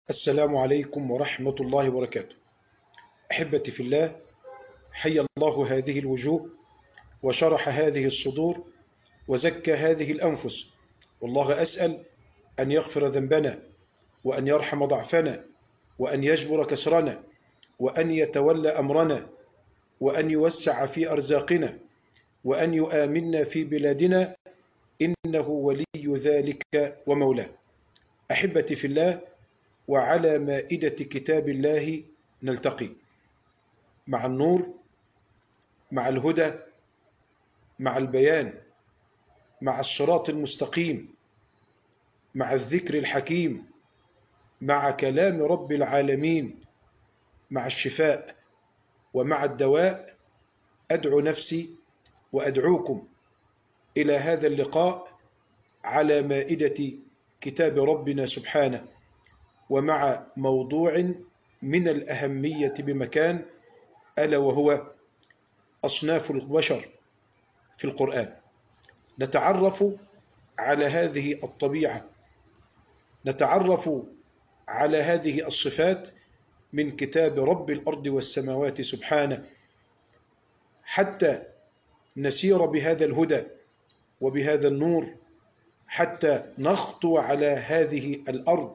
السلام عليكم ورحمة الله وبركاته أحبتي في الله حي الله هذه الوجوه وشرح هذه الصدور وزكى هذه الأنفس والله أسأل أن يغفر ذنبنا وأن يرحم ضعفنا وأن يجبر كسرنا وأن يتولى أمرنا وأن يوسع في أرزاقنا وأن يؤمننا في بلادنا إنه ولي ذلك ومولاه أحبتي في الله وعلى مائدة كتاب الله نلتقي مع النور مع الهدى مع البيان مع الصراط المستقيم مع الذكر الحكيم مع كلام رب العالمين مع الشفاء ومع الدواء أدعو نفسي وأدعوكم إلى هذا اللقاء على مائدة كتاب ربنا سبحانه ومع موضوع من الأهمية بمكان ألا وهو أصناف البشر في القرآن نتعرف على هذه الطبيعة نتعرف على هذه الصفات من كتاب رب الأرض والسماوات سبحانه حتى نسير بهذا الهدى وبهذا النور حتى نخطو على هذه الأرض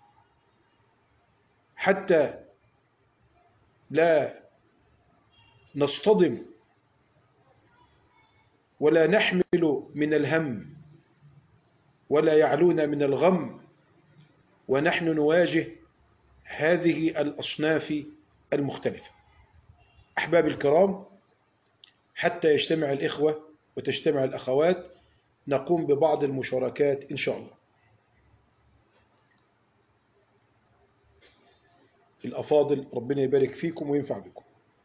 حتى لا نصطدم ولا نحمل من الهم ولا يعلونا من الغم ونحن نواجه هذه الأصناف المختلفة أحباب الكرام حتى يجتمع الإخوة وتجتمع الأخوات نقوم ببعض المشاركات إن شاء الله الأفاضل ربنا يبارك فيكم وينفع بكم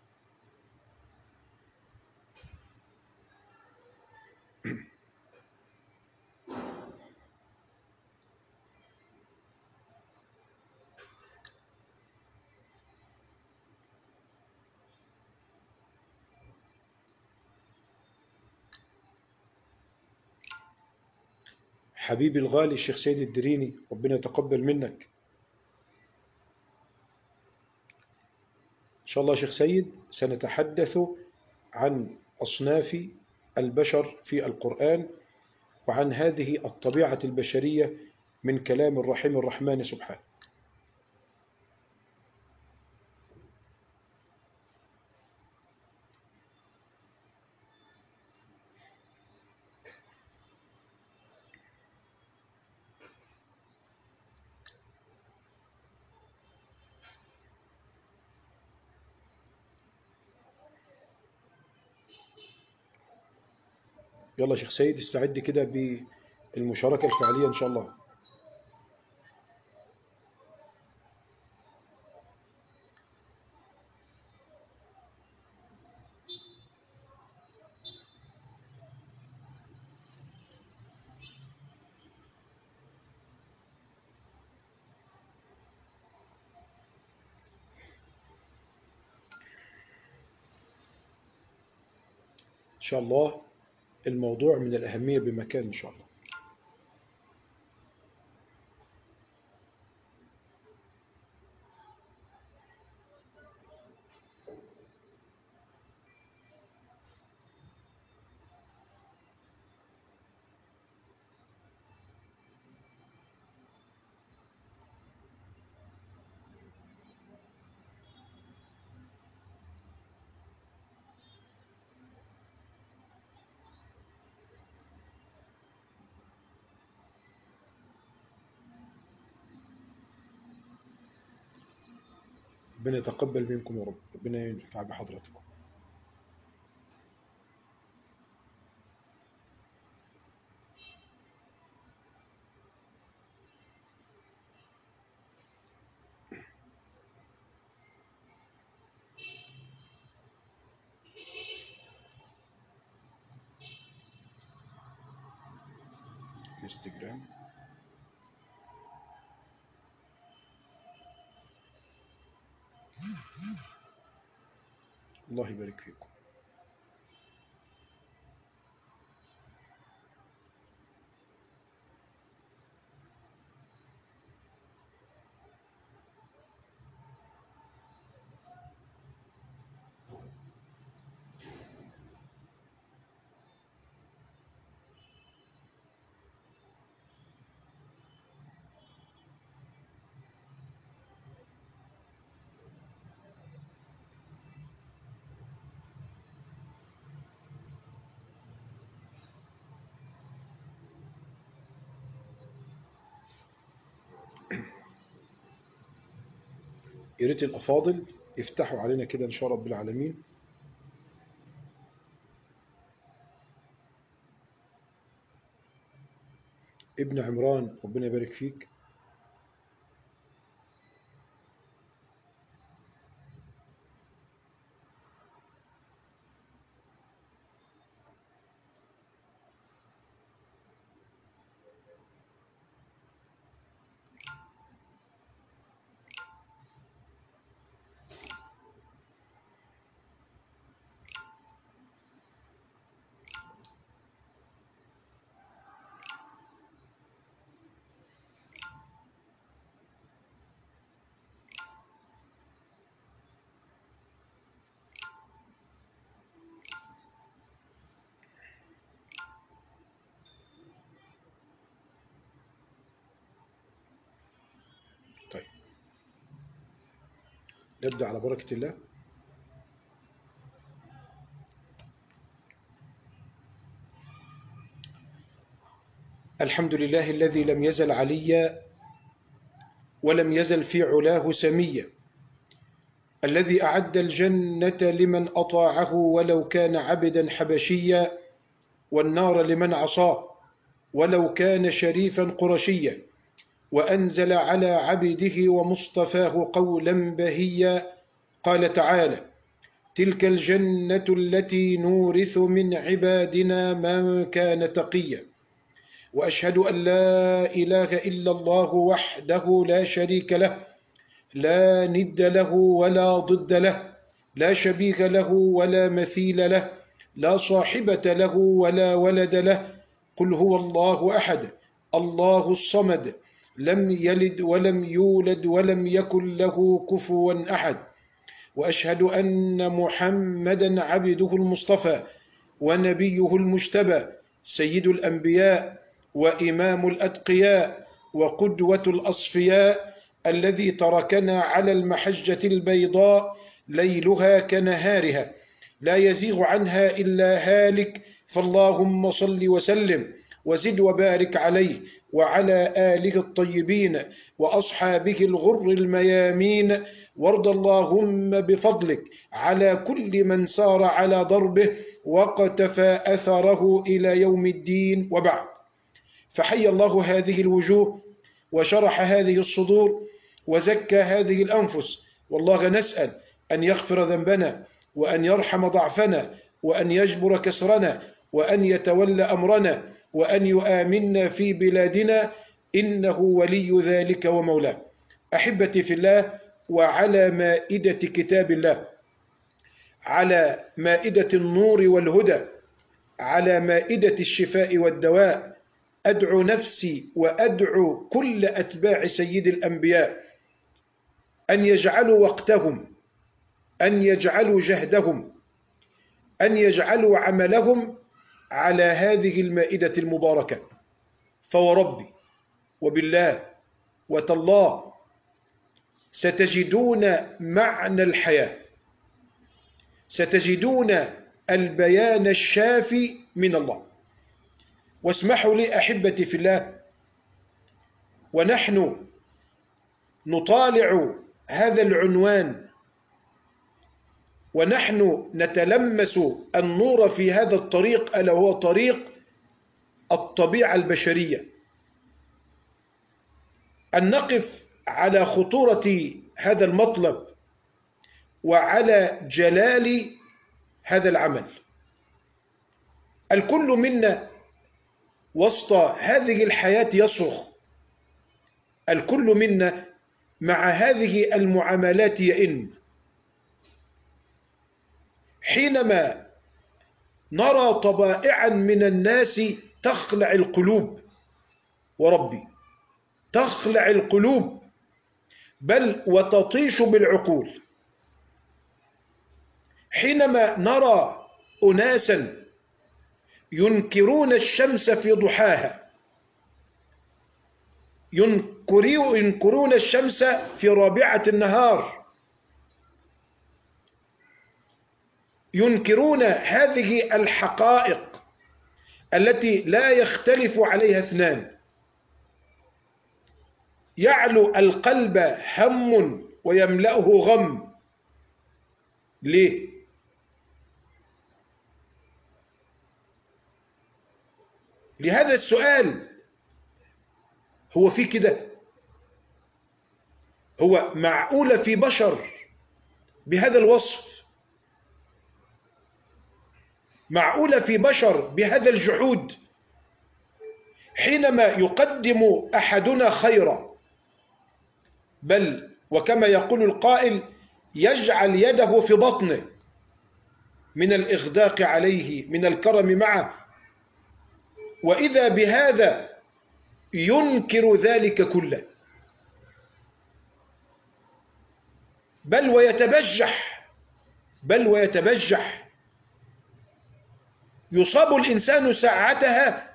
حبيبي الغالي الشيخ سيد الدريني ربنا يتقبل منك إن شاء الله شيخ سيد سنتحدث عن أصناف البشر في القرآن وعن هذه الطبيعة البشرية من كلام الرحيم الرحمن سبحانه يلا شيخ سيد استعد كده بالمشاركة الفعلية إن شاء الله إن شاء الله الموضوع من الأهمية بمكان إن شاء الله ربنا يتقبل منكم يا رب ربنا ينفع بحضراتكم انستجرام الله يبارك فيكم يا ريت الأفاضل يفتحوا علينا كده إن شاء رب العالمين ابن عمران ربنا يبارك فيك طيب نبدأ على بركة الله الحمد لله الذي لم يزل عليا ولم يزل في علاه سميا الذي أعد الجنة لمن أطاعه ولو كان عبدا حبشيا والنار لمن عصاه ولو كان شريفا قرشيا وأنزل على عبده ومصطفاه قولا بهيا قال تعالى تلك الجنة التي نورث من عبادنا من كان تقيا وأشهد أن لا إله إلا الله وحده لا شريك له لا ند له ولا ضد له لا شبيه له ولا مثيل له لا صاحبة له ولا ولد له قل هو الله أحد الله الصمد لم يلد ولم يولد ولم يكن له كفوا أحد وأشهد أن محمدا عبده المصطفى ونبيه المجتبى سيد الأنبياء وإمام الأتقياء وقدوة الأصفياء الذي تركنا على المحجة البيضاء ليلها كنهارها لا يزيغ عنها إلا هالك فاللهم صل وسلم وزد وبارك عليه وعلى آله الطيبين وأصحابه الغر الميامين وارض اللهم بفضلك على كل من سار على ضربه وقتفى أثره إلى يوم الدين وبعد فحي الله هذه الوجوه وشرح هذه الصدور وزكى هذه الأنفس والله نسأل أن يغفر ذنبنا وأن يرحم ضعفنا وأن يجبر كسرنا وأن يتولى أمرنا وأن يؤمننا في بلادنا إنه ولي ذلك ومولاه أحبتي في الله وعلى مائدة كتاب الله على مائدة النور والهدى على مائدة الشفاء والدواء أدعو نفسي وأدعو كل أتباع سيد الأنبياء أن يجعلوا وقتهم أن يجعلوا جهدهم أن يجعلوا عملهم على هذه المائدة المباركة فوربي وبالله وتالله ستجدون معنى الحياة ستجدون البيان الشافي من الله واسمحوا لي أحبتي في الله ونحن نطالع هذا العنوان ونحن نتلمس النور في هذا الطريق ألا هو طريق الطبيعة البشرية أن نقف على خطورة هذا المطلب وعلى جلال هذا العمل الكل منا وسط هذه الحياة يصرخ الكل منا مع هذه المعاملات يئن حينما نرى طبائعا من الناس تخلع القلوب وربي تخلع القلوب بل وتطيش بالعقول حينما نرى أناسا ينكرون الشمس في ضحاها ينكرون الشمس في رابعة النهار ينكرون هذه الحقائق التي لا يختلف عليها اثنان يعلو القلب هم ويملأه غم ليه لهذا السؤال هو في كده هو معقولة في بشر بهذا الوصف معقولة في بشر بهذا الجحود حينما يقدم أحدنا خيرا بل وكما يقول القائل يجعل يده في بطنه من الإغداق عليه من الكرم معه وإذا بهذا ينكر ذلك كله بل ويتبجح بل ويتبجح يصاب الإنسان ساعتها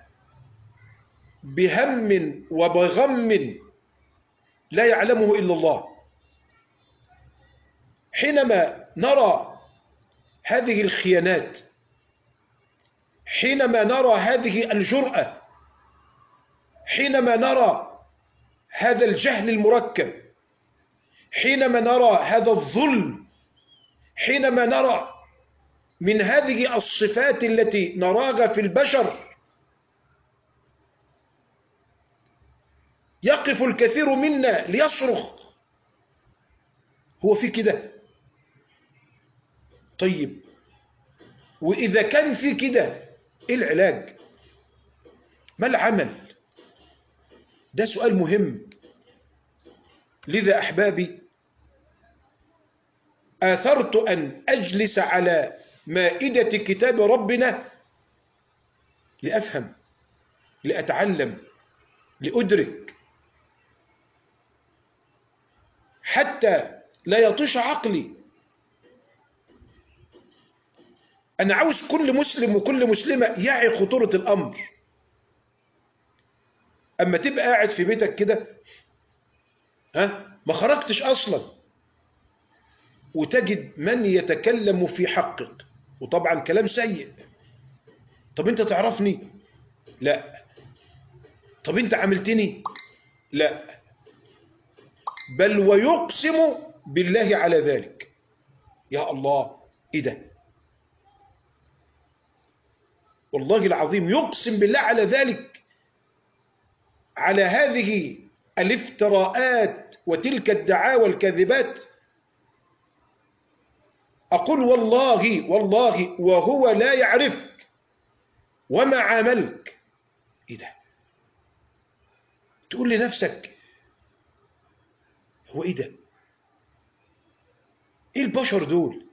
بهم وبغم لا يعلمه إلا الله حينما نرى هذه الخيانات حينما نرى هذه الجرأة حينما نرى هذا الجهل المركب حينما نرى هذا الظلم حينما نرى من هذه الصفات التي نراها في البشر يقف الكثير منا ليصرخ هو في كده طيب وإذا كان في كده إيه العلاج ما العمل ده سؤال مهم لذا أحبابي آثرت أن أجلس على مائدة كتاب ربنا لأفهم لأتعلم لأدرك حتى لا يطيش عقلي أنا عاوز كل مسلم وكل مسلمة يعي خطورة الأمر أما تبقى قاعد في بيتك كده ها ما خرجتش أصلا وتجد من يتكلم في حقك وطبعا كلام سيء طب أنت تعرفني لا طب أنت عملتني لا بل ويقسم بالله على ذلك يا الله إيه ده والله العظيم يقسم بالله على ذلك على هذه الافتراءات وتلك الدعاوى الكاذبات أقول والله والله وهو لا يعرفك وما عاملك إيه ده تقول لنفسك هو إيه ده إيه البشر دول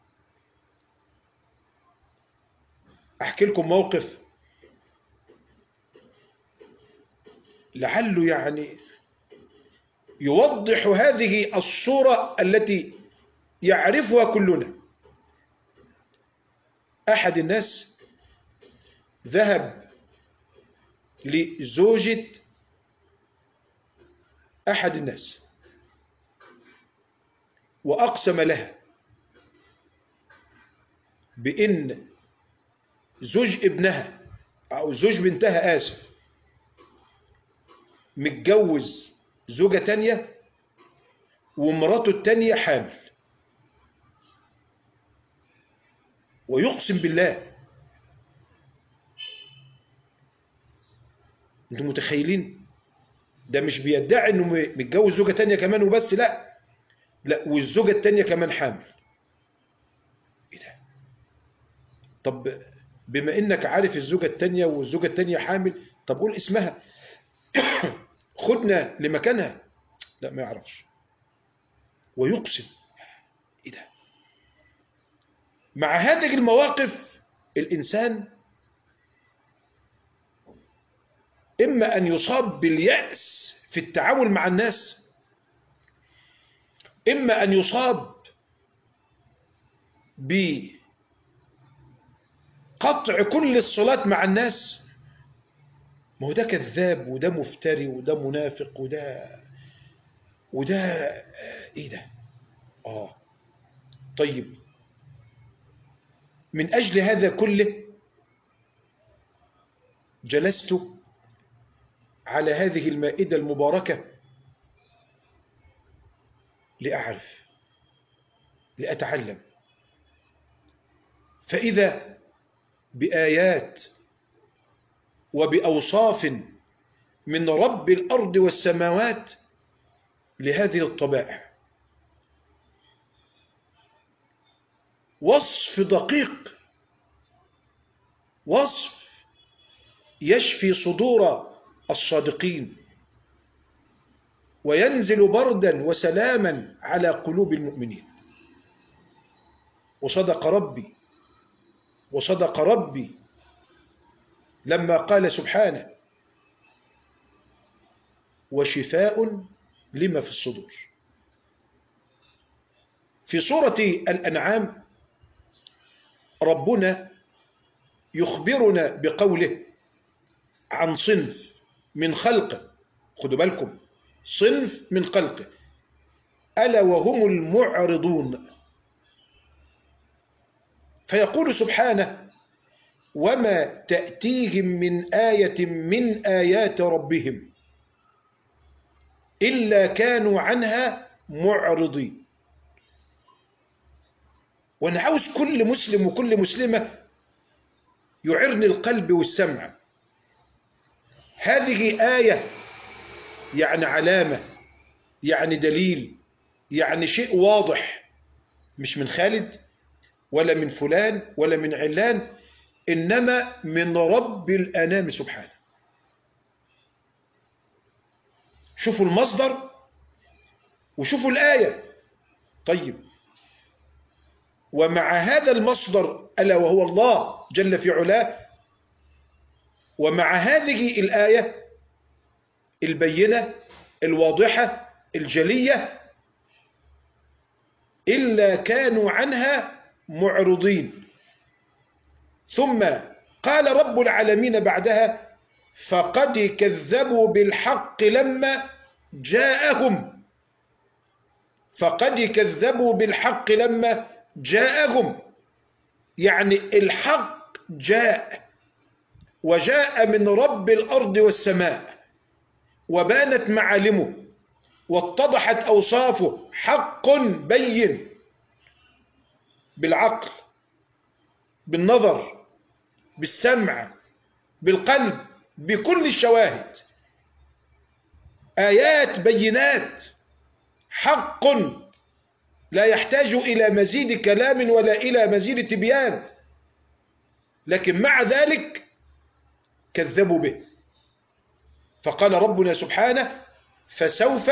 أحكي لكم موقف لعله يعني يوضح هذه الصورة التي يعرفها كلنا أحد الناس ذهب لزوجة أحد الناس وأقسم لها بإن زوج ابنها أو زوج بنتها آسف متجوز زوجة تانية ومراته التانية حامل ويقسم بالله انتم متخيلين ده مش بيدعي انه متجوز زوجة تانية كمان وبس لا لا والزوجة التانية كمان حامل ايه ده طب بما انك عارف الزوجة التانية والزوجة التانية حامل طب قول اسمها خدنا لمكانها لا ما يعرفش ويقسم ايه ده مع هذه المواقف الانسان اما ان يصاب باليأس في التعامل مع الناس اما ان يصاب بقطع كل الصلات مع الناس ما هو ده كذاب وده مفتري وده منافق وده وده ايه ده اه طيب من اجل هذا كله جلست على هذه المائدة المباركة لأعرف لأتعلم فإذا بآيات وبأوصاف من رب الأرض والسماوات لهذه الطبائع وصف دقيق وصف يشفي صدور الصادقين وينزل بردا وسلاما على قلوب المؤمنين وصدق ربي وصدق ربي لما قال سبحانه وشفاء لما في الصدور في سورة الأنعام ربنا يخبرنا بقوله عن صنف من خلقه خدوا بالكم صنف من خلقه ألا وهم المعرضون فيقول سبحانه وما تأتيهم من آية من آيات ربهم إلا كانوا عنها معرضين وأنا عاوز كل مسلم وكل مسلمة يعرني القلب والسمع هذه آية يعني علامة يعني دليل يعني شيء واضح مش من خالد ولا من فلان ولا من علان إنما من رب الأنام سبحانه شوفوا المصدر وشوفوا الآية طيب ومع هذا المصدر ألا وهو الله جل في علاه ومع هذه الآية البينة الواضحة الجلية إلا كانوا عنها معرضين ثم قال رب العالمين بعدها فقد كذبوا بالحق لما جاءهم فقد كذبوا بالحق لما جاءهم يعني الحق جاء وجاء من رب الأرض والسماء وبانت معالمه واتضحت أوصافه حق بين بالعقل بالنظر بالسمع بالقلب بكل الشواهد آيات بينات حق لا يحتاج إلى مزيد كلام ولا إلى مزيد تبيان لكن مع ذلك كذبوا به فقال ربنا سبحانه فسوف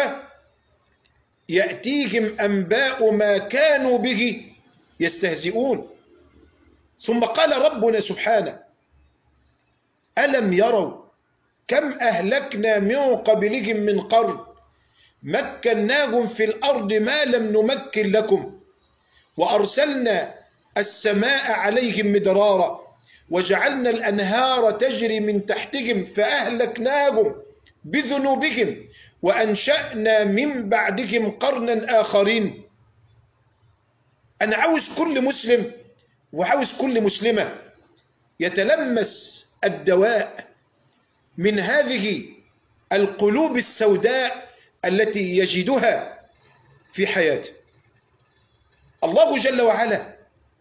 يأتيهم أنباء ما كانوا به يستهزئون ثم قال ربنا سبحانه ألم يروا كم أهلكنا من قبلهم من قرن مكناهم في الأرض ما لم نمكن لكم وأرسلنا السماء عليهم مدرارا وجعلنا الأنهار تجري من تحتهم فأهلكناهم بذنوبهم وأنشأنا من بعدهم قرنا آخرين أنا عاوز كل مسلم وعاوز كل مسلمة يتلمس الدواء من هذه القلوب السوداء التي يجدها في حياته الله جل وعلا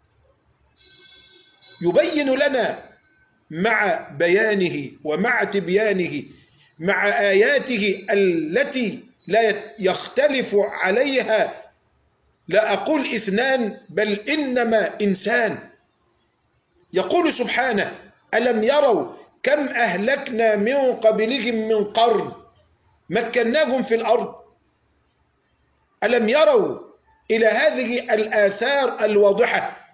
يبين لنا مع بيانه ومع تبيانه مع آياته التي لا يختلف عليها لا أقول اثنان بل إنما إنسان يقول سبحانه ألم يروا كم أهلكنا من قبلهم من قرن مكناهم في الأرض ألم يروا إلى هذه الآثار الواضحة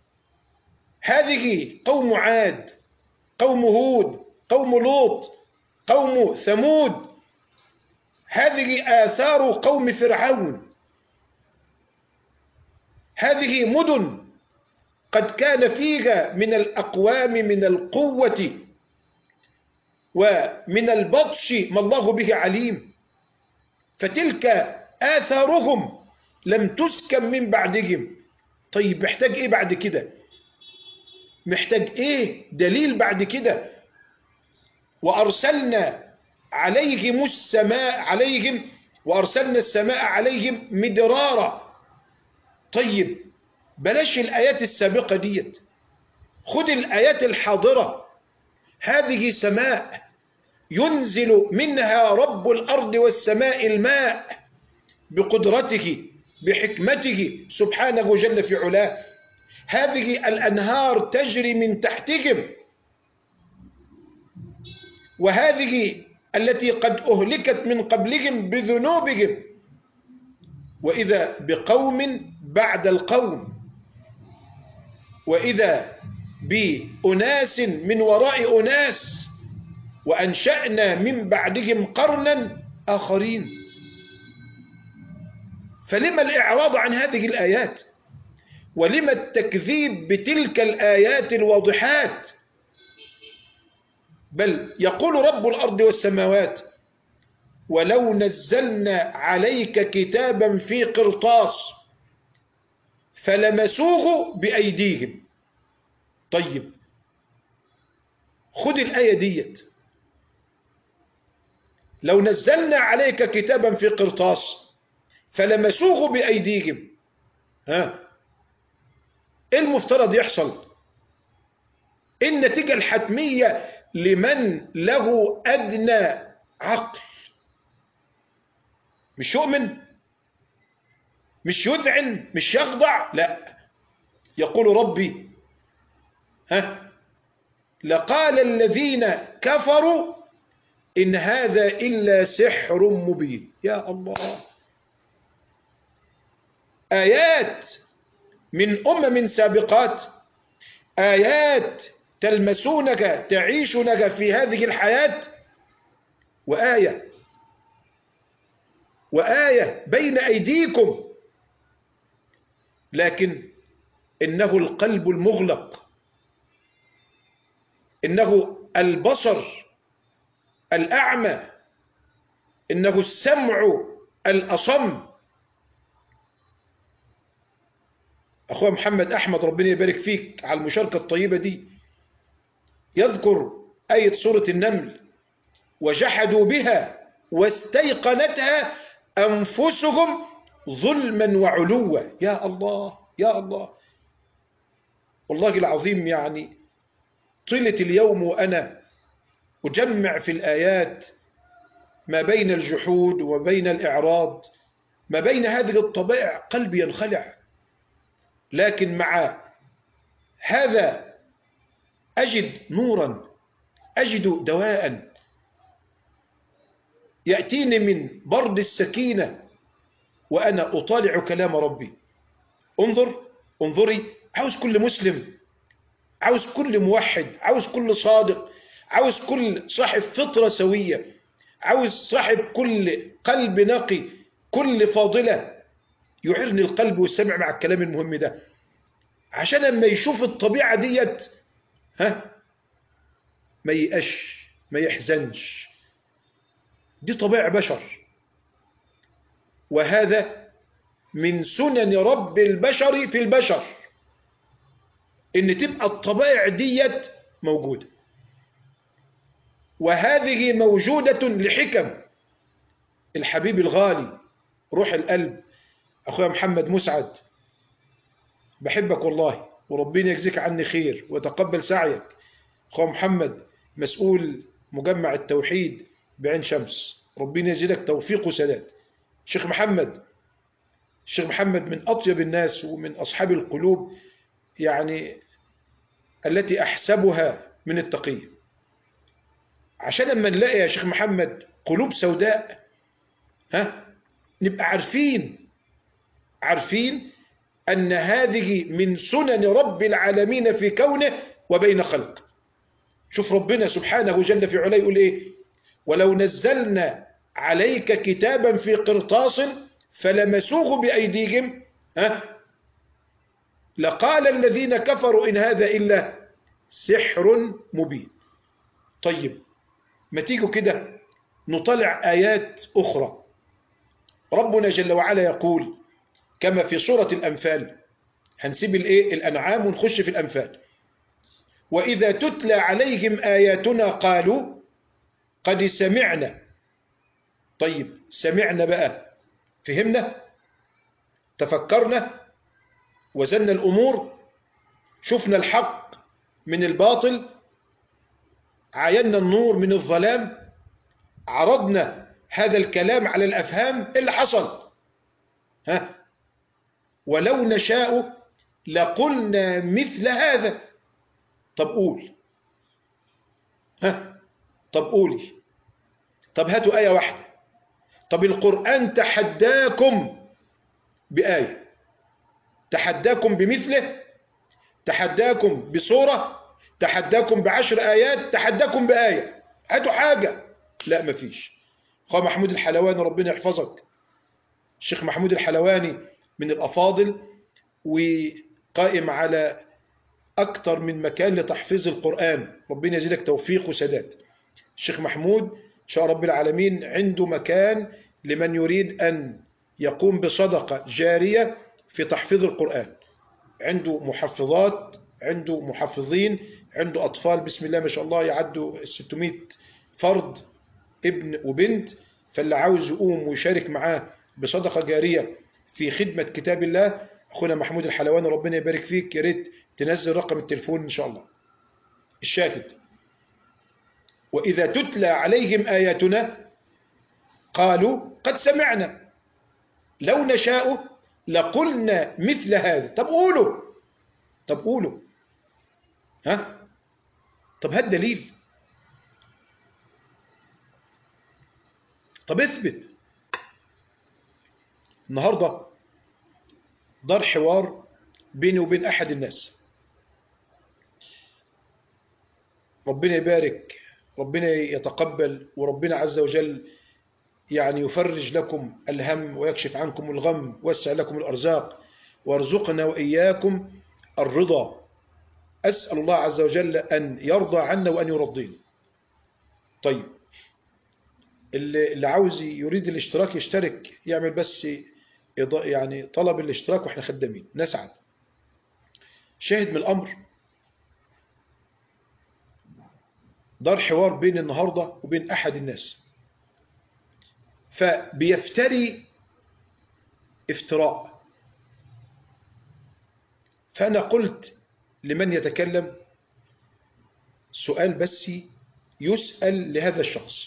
هذه قوم عاد قوم هود قوم لوط قوم ثمود هذه آثار قوم فرعون هذه مدن قد كان فيها من الأقوام من القوة ومن البطش ما الله به عليم فتلك آثارهم لم تسكن من بعدهم طيب محتاج ايه بعد كده محتاج ايه دليل بعد كده وأرسلنا عليهم السماء عليهم وأرسلنا السماء عليهم مدرارا طيب بلاش الآيات السابقة ديت خد الآيات الحاضرة هذه سماء ينزل منها رب الأرض والسماء الماء بقدرته بحكمته سبحانه جل في علاه هذه الأنهار تجري من تحتهم وهذه التي قد أهلكت من قبلهم بذنوبهم وإذا بقوم بعد القوم وإذا بأناس من وراء أناس وأنشأنا من بعدهم قرنا آخرين فلما الإعراض عن هذه الآيات ولما التكذيب بتلك الآيات الواضحات بل يقول رب الأرض والسماوات ولو نزلنا عليك كتابا في قرطاس فلمسوه بأيديهم طيب خد الآية ديت لو نزلنا عليك كتابا في قرطاس فلمسوه بأيديهم ها ايه المفترض يحصل إيه النتيجة الحتمية لمن له أدنى عقل مش يؤمن مش يذعن مش يخضع لا يقول ربي ها لقال الذين كفروا إن هذا إلا سحر مبين يا الله آيات من أمم سابقات آيات تلمسونك تعيشونك في هذه الحياة وآية وآية بين أيديكم لكن إنه القلب المغلق إنه البصر الأعمى إنه السمع الأصم أخويا محمد أحمد ربنا يبارك فيك على المشاركة الطيبة دي يذكر آية سورة النمل وجحدوا بها واستيقنتها أنفسهم ظلما وعلوا يا الله يا الله والله العظيم يعني طيلة اليوم وأنا أجمع في الآيات ما بين الجحود وبين الإعراض ما بين هذه الطبائع قلبي ينخلع لكن مع هذا أجد نورا أجد دواء يأتيني من برد السكينة وأنا أطالع كلام ربي انظر انظري عاوز كل مسلم عاوز كل موحد عاوز كل صادق عاوز كل صاحب فطرة سوية عاوز صاحب كل قلب نقي كل فاضلة يعرني القلب والسمع مع الكلام المهم ده عشان لما يشوف الطبيعة ديت ها ما يقش ما يحزنش دي طبيعة بشر وهذا من سنن رب البشر في البشر ان تبقى الطبائع ديت موجودة وهذه موجودة لحكم الحبيب الغالي روح القلب أخويا محمد مسعد بحبك والله وربنا يجزيك عني خير وتقبل سعيك أخويا محمد مسؤول مجمع التوحيد بعين شمس ربنا يزيدك توفيق وسداد شيخ محمد الشيخ محمد من أطيب الناس ومن أصحاب القلوب يعني التي أحسبها من التقية عشان لما نلاقي يا شيخ محمد قلوب سوداء ها نبقى عارفين عارفين أن هذه من سنن رب العالمين في كونه وبين خلق شوف ربنا سبحانه جل في علاه يقول إيه ولو نزلنا عليك كتابا في قرطاس فلمسوه بأيديهم ها لقال الذين كفروا إن هذا إلا سحر مبين طيب ما تيجوا كده نطلع آيات أخرى ربنا جل وعلا يقول كما في سورة الأنفال هنسيب الإيه الأنعام ونخش في الأنفال وإذا تتلى عليهم آياتنا قالوا قد سمعنا طيب سمعنا بقى فهمنا تفكرنا وزننا الأمور شفنا الحق من الباطل عاينا النور من الظلام عرضنا هذا الكلام على الأفهام إيه اللي حصل ها ولو نشاء لقلنا مثل هذا طب قول ها طب قولي طب هاتوا آية واحدة طب القرآن تحداكم بآية تحداكم بمثله تحداكم بصورة تحداكم بعشر آيات تحداكم بآية هاتوا حاجة لا مفيش أخوة محمود الحلواني ربنا يحفظك الشيخ محمود الحلواني من الأفاضل وقائم على أكثر من مكان لتحفيظ القرآن ربنا يزيدك توفيق وسداد الشيخ محمود إن شاء رب العالمين عنده مكان لمن يريد أن يقوم بصدقة جارية في تحفيظ القرآن عنده محفظات عنده محفظين عنده أطفال بسم الله ما شاء الله يعدوا 600 فرد ابن وبنت فاللي عاوز يقوم ويشارك معاه بصدقة جارية في خدمة كتاب الله أخونا محمود الحلواني ربنا يبارك فيك يا ريت تنزل رقم التليفون إن شاء الله الشاهد وإذا تتلى عليهم آياتنا قالوا قد سمعنا لو نشاء لقلنا مثل هذا طب قولوا طب قولوا ها طب هات دليل طب اثبت النهارده دار حوار بيني وبين احد الناس ربنا يبارك ربنا يتقبل وربنا عز وجل يعني يفرج لكم الهم ويكشف عنكم الغم ويوسع لكم الأرزاق وارزقنا وإياكم الرضا أسأل الله عز وجل أن يرضى عنا وأن يرضينا طيب اللي اللي عاوز يريد الاشتراك يشترك يعمل بس يعني طلب الاشتراك واحنا خدامين نسعد شاهد من الأمر دار حوار بين النهاردة وبين أحد الناس فبيفتري افتراء فأنا قلت لمن يتكلم سؤال بس يسأل لهذا الشخص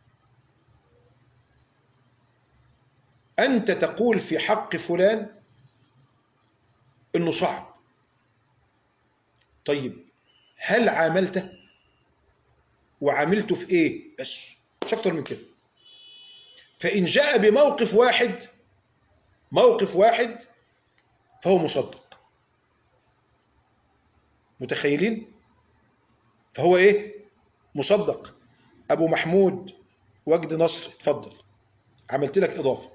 أنت تقول في حق فلان إنه صعب طيب هل عاملته وعاملته في إيه بس مش أكتر من كده فإن جاء بموقف واحد موقف واحد فهو مصدق متخيلين فهو إيه مصدق أبو محمود وجد نصر اتفضل عملت لك إضافة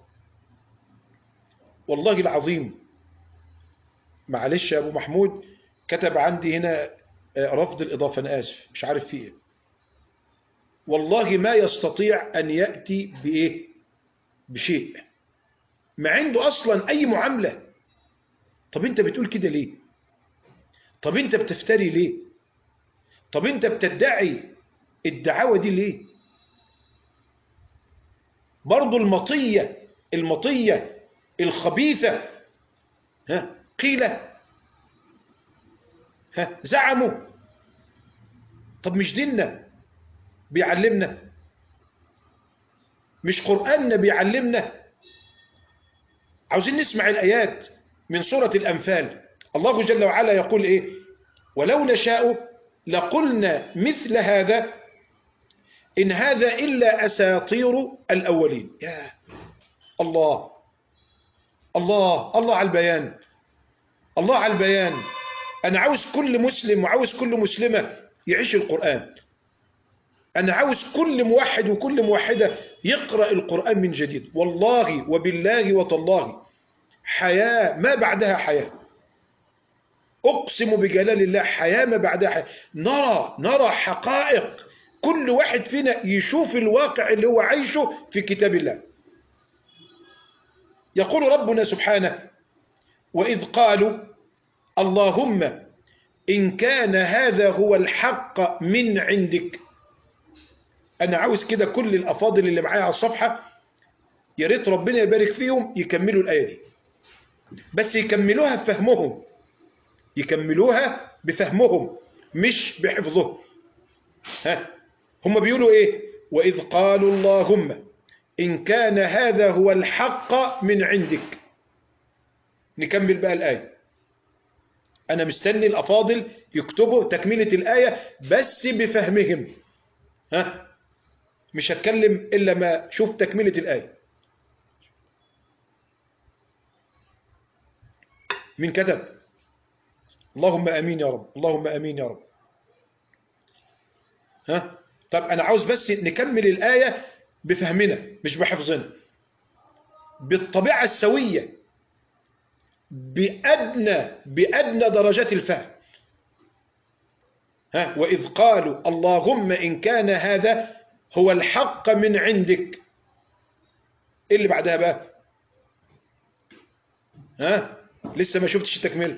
والله العظيم معلش يا أبو محمود كتب عندي هنا رفض الإضافة أنا آسف مش عارف فيه إيه والله ما يستطيع أن يأتي بإيه بشيء ما عنده أصلا أي معاملة طب أنت بتقول كده ليه طب أنت بتفتري ليه طب أنت بتدعي الدعاوى دي ليه برضو المطية المطية الخبيثة ها قيل ها زعموا طب مش ديننا بيعلمنا مش قرآننا بيعلمنا عاوزين نسمع الآيات من سورة الأنفال الله جل وعلا يقول إيه ولو نشاء لقلنا مثل هذا إن هذا إلا أساطير الأولين يا الله الله الله على البيان الله على البيان أنا عاوز كل مسلم وعاوز كل مسلمة يعيش القرآن أنا عاوز كل موحد وكل موحدة يقرأ القرآن من جديد والله وبالله وتالله حياة ما بعدها حياة أقسم بجلال الله حياة ما بعدها حياة نرى نرى حقائق كل واحد فينا يشوف الواقع اللي هو عايشه في كتاب الله يقول ربنا سبحانه وإذ قالوا اللهم إن كان هذا هو الحق من عندك أنا عاوز كده كل الأفاضل اللي معايا على الصفحة يا ريت ربنا يبارك فيهم يكملوا الآية دي بس يكملوها بفهمهم يكملوها بفهمهم مش بحفظهم ها هم بيقولوا ايه وإذ قالوا اللهم إن كان هذا هو الحق من عندك نكمل بقى الآية أنا مستني الأفاضل يكتبوا تكملة الآية بس بفهمهم ها مش هتكلم إلا ما شوف تكملة الآية مين كتب اللهم امين يا رب اللهم امين يا رب ها طب انا عاوز بس نكمل الايه بفهمنا مش بحفظنا بالطبيعه السويه بادنى بادنى درجات الفهم ها واذ قالوا اللهم ان كان هذا هو الحق من عندك ايه اللي بعدها بقى ها لسه ما شفتش التكمله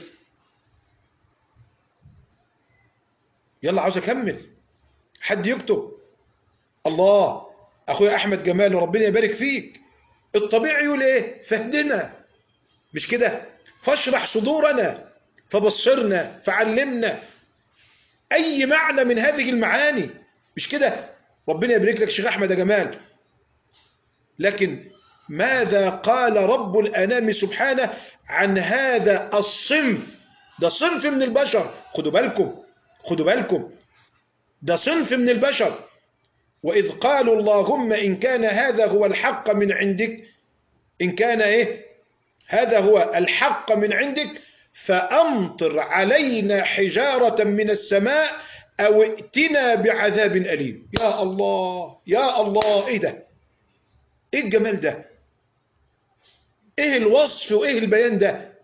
يلا عاوز اكمل حد يكتب الله اخويا احمد جمال ربنا يبارك فيك الطبيعي يقول ايه فهدنا مش كده فاشرح صدورنا فبصرنا فعلمنا اي معنى من هذه المعاني مش كده ربنا يبارك لك شيخ احمد يا جمال لكن ماذا قال رب الانام سبحانه عن هذا الصنف ده صنف من البشر خدوا بالكم خدوا بالكم ده صنف من البشر وإذ قالوا اللهم إن كان هذا هو الحق من عندك إن كان إيه هذا هو الحق من عندك فأمطر علينا حجارة من السماء أو ائتنا بعذاب أليم يا الله يا الله إيه ده إيه الجمال ده إيه الوصف وإيه البيان ده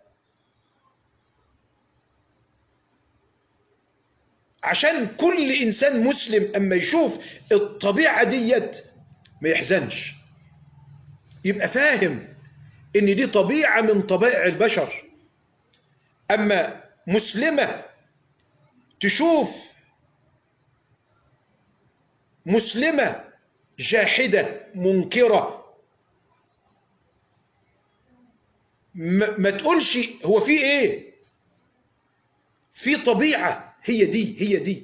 عشان كل إنسان مسلم أما يشوف الطبيعة ديت ما يحزنش يبقى فاهم إن دي طبيعة من طبائع البشر أما مسلمة تشوف مسلمة جاحدة منكرة ما, ما تقولش هو في ايه في طبيعة هي دي هي دي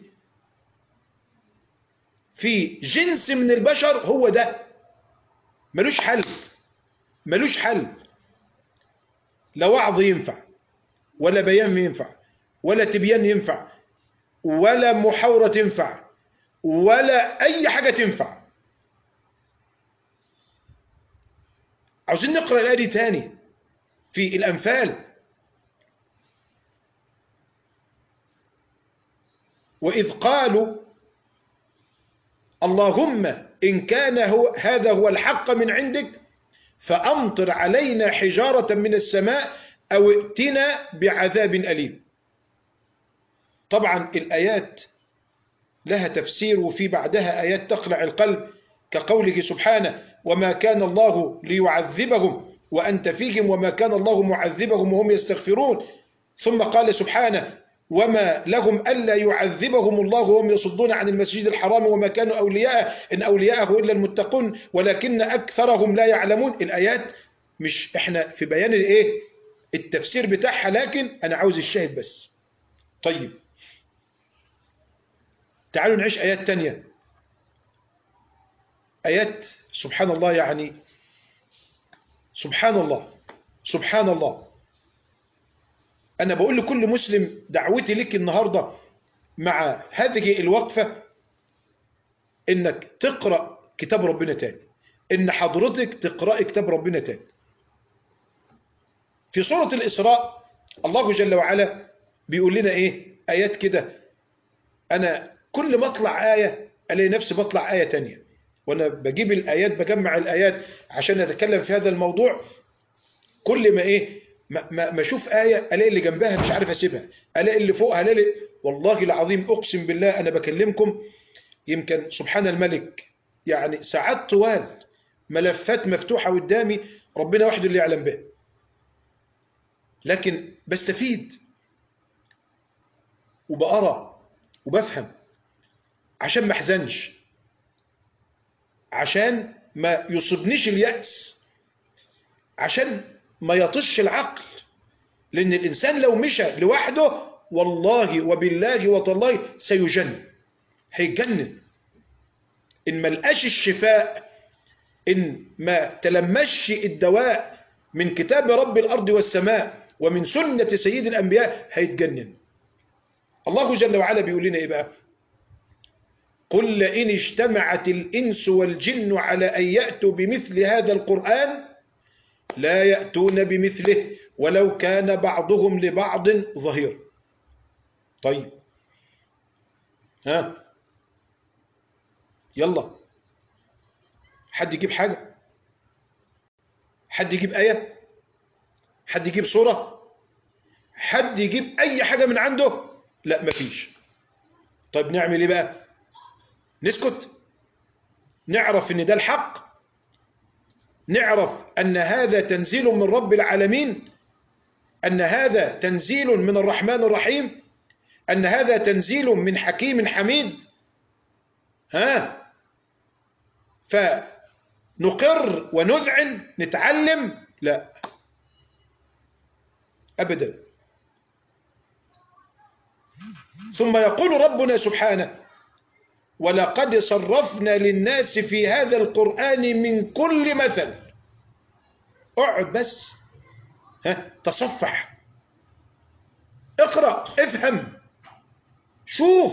في جنس من البشر هو ده ملوش حل ملوش حل لا وعظ ينفع ولا بيان ينفع ولا تبيان ينفع ولا محاورة تنفع ولا أي حاجة تنفع عاوزين نقرأ الآية دي تاني في الأنفال وإذ قالوا اللهم إن كان هو هذا هو الحق من عندك فأمطر علينا حجارة من السماء أو ائتنا بعذاب أليم طبعا الآيات لها تفسير وفي بعدها آيات تقلع القلب كقوله سبحانه وما كان الله ليعذبهم وأنت فيهم وما كان الله معذبهم وهم يستغفرون ثم قال سبحانه وما لهم ألا يعذبهم الله وهم يصدون عن المسجد الحرام وما كانوا أولياءه إن أولياءه إلا المتقون ولكن أكثرهم لا يعلمون الآيات مش إحنا في بيان إيه التفسير بتاعها لكن أنا عاوز الشاهد بس طيب تعالوا نعيش آيات تانية آيات سبحان الله يعني سبحان الله سبحان الله أنا بقول لكل مسلم دعوتي لك النهاردة مع هذه الوقفة إنك تقرأ كتاب ربنا تاني إن حضرتك تقرأ كتاب ربنا تاني في سورة الإسراء الله جل وعلا بيقول لنا إيه آيات كده أنا كل ما أطلع آية ألاقي نفسي بطلع آية تانية وأنا بجيب الآيات بجمع الآيات عشان أتكلم في هذا الموضوع كل ما إيه ما, ما, ما اشوف آية ألاقي اللي جنبها مش عارف أسيبها ألاقي اللي فوقها ألاقي والله العظيم أقسم بالله أنا بكلمكم يمكن سبحان الملك يعني ساعات طوال ملفات مفتوحة قدامي ربنا وحده اللي يعلم بها لكن بستفيد وبقرأ وبفهم عشان ما احزنش عشان ما يصيبنيش اليأس عشان ما يطش العقل لأن الإنسان لو مشى لوحده والله وبالله وتالله سيجن هيجنن إن ما لقاش الشفاء إن ما تلمش الدواء من كتاب رب الأرض والسماء ومن سنة سيد الأنبياء هيتجنن الله جل وعلا بيقول لنا إيه بقى قل لئن اجتمعت الإنس والجن على أن يأتوا بمثل هذا القرآن لا يأتون بمثله ولو كان بعضهم لبعض ظهير طيب ها يلا حد يجيب حاجة حد يجيب آية حد يجيب صورة حد يجيب أي حاجة من عنده لا مفيش طيب نعمل إيه بقى نسكت نعرف ان ده الحق نعرف ان هذا تنزيل من رب العالمين ان هذا تنزيل من الرحمن الرحيم ان هذا تنزيل من حكيم حميد ها فنقر ونذعن نتعلم لا ابدا ثم يقول ربنا سبحانه ولقد صرفنا للناس في هذا القرآن من كل مثل اقعد بس ها تصفح اقرأ افهم شوف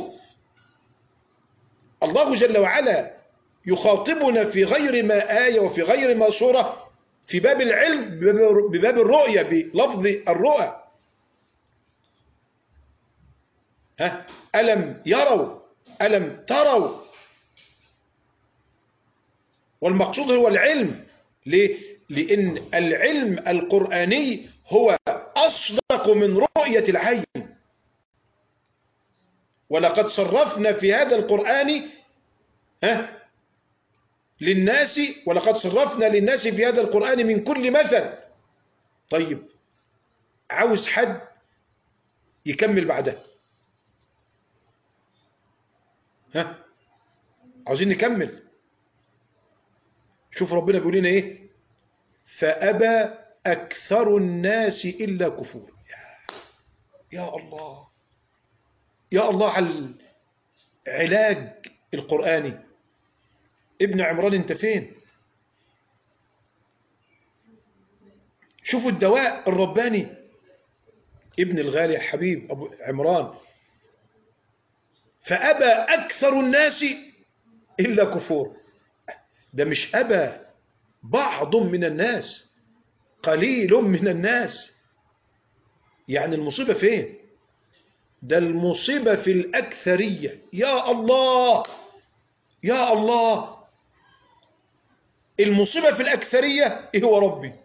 الله جل وعلا يخاطبنا في غير ما آية وفي غير ما سورة في باب العلم بباب الرؤية بلفظ الرؤى ها ألم يروا ألم تروا والمقصود هو العلم ليه؟ لأن العلم القرآني هو أصدق من رؤية العين ولقد صرفنا في هذا القرآن ها للناس ولقد صرفنا للناس في هذا القرآن من كل مثل طيب عاوز حد يكمل بعدها ها عاوزين نكمل شوف ربنا بيقول لنا ايه فأبى أكثر الناس إلا كفور يا, يا الله يا الله على العلاج القرآني ابن عمران انت فين شوفوا الدواء الرباني ابن الغالي حبيب أبو عمران فأبى أكثر الناس إلا كفور ده مش أبى بعض من الناس قليل من الناس يعني المصيبة فين ده المصيبة في الأكثرية يا الله يا الله المصيبة في الأكثرية إيه هو ربي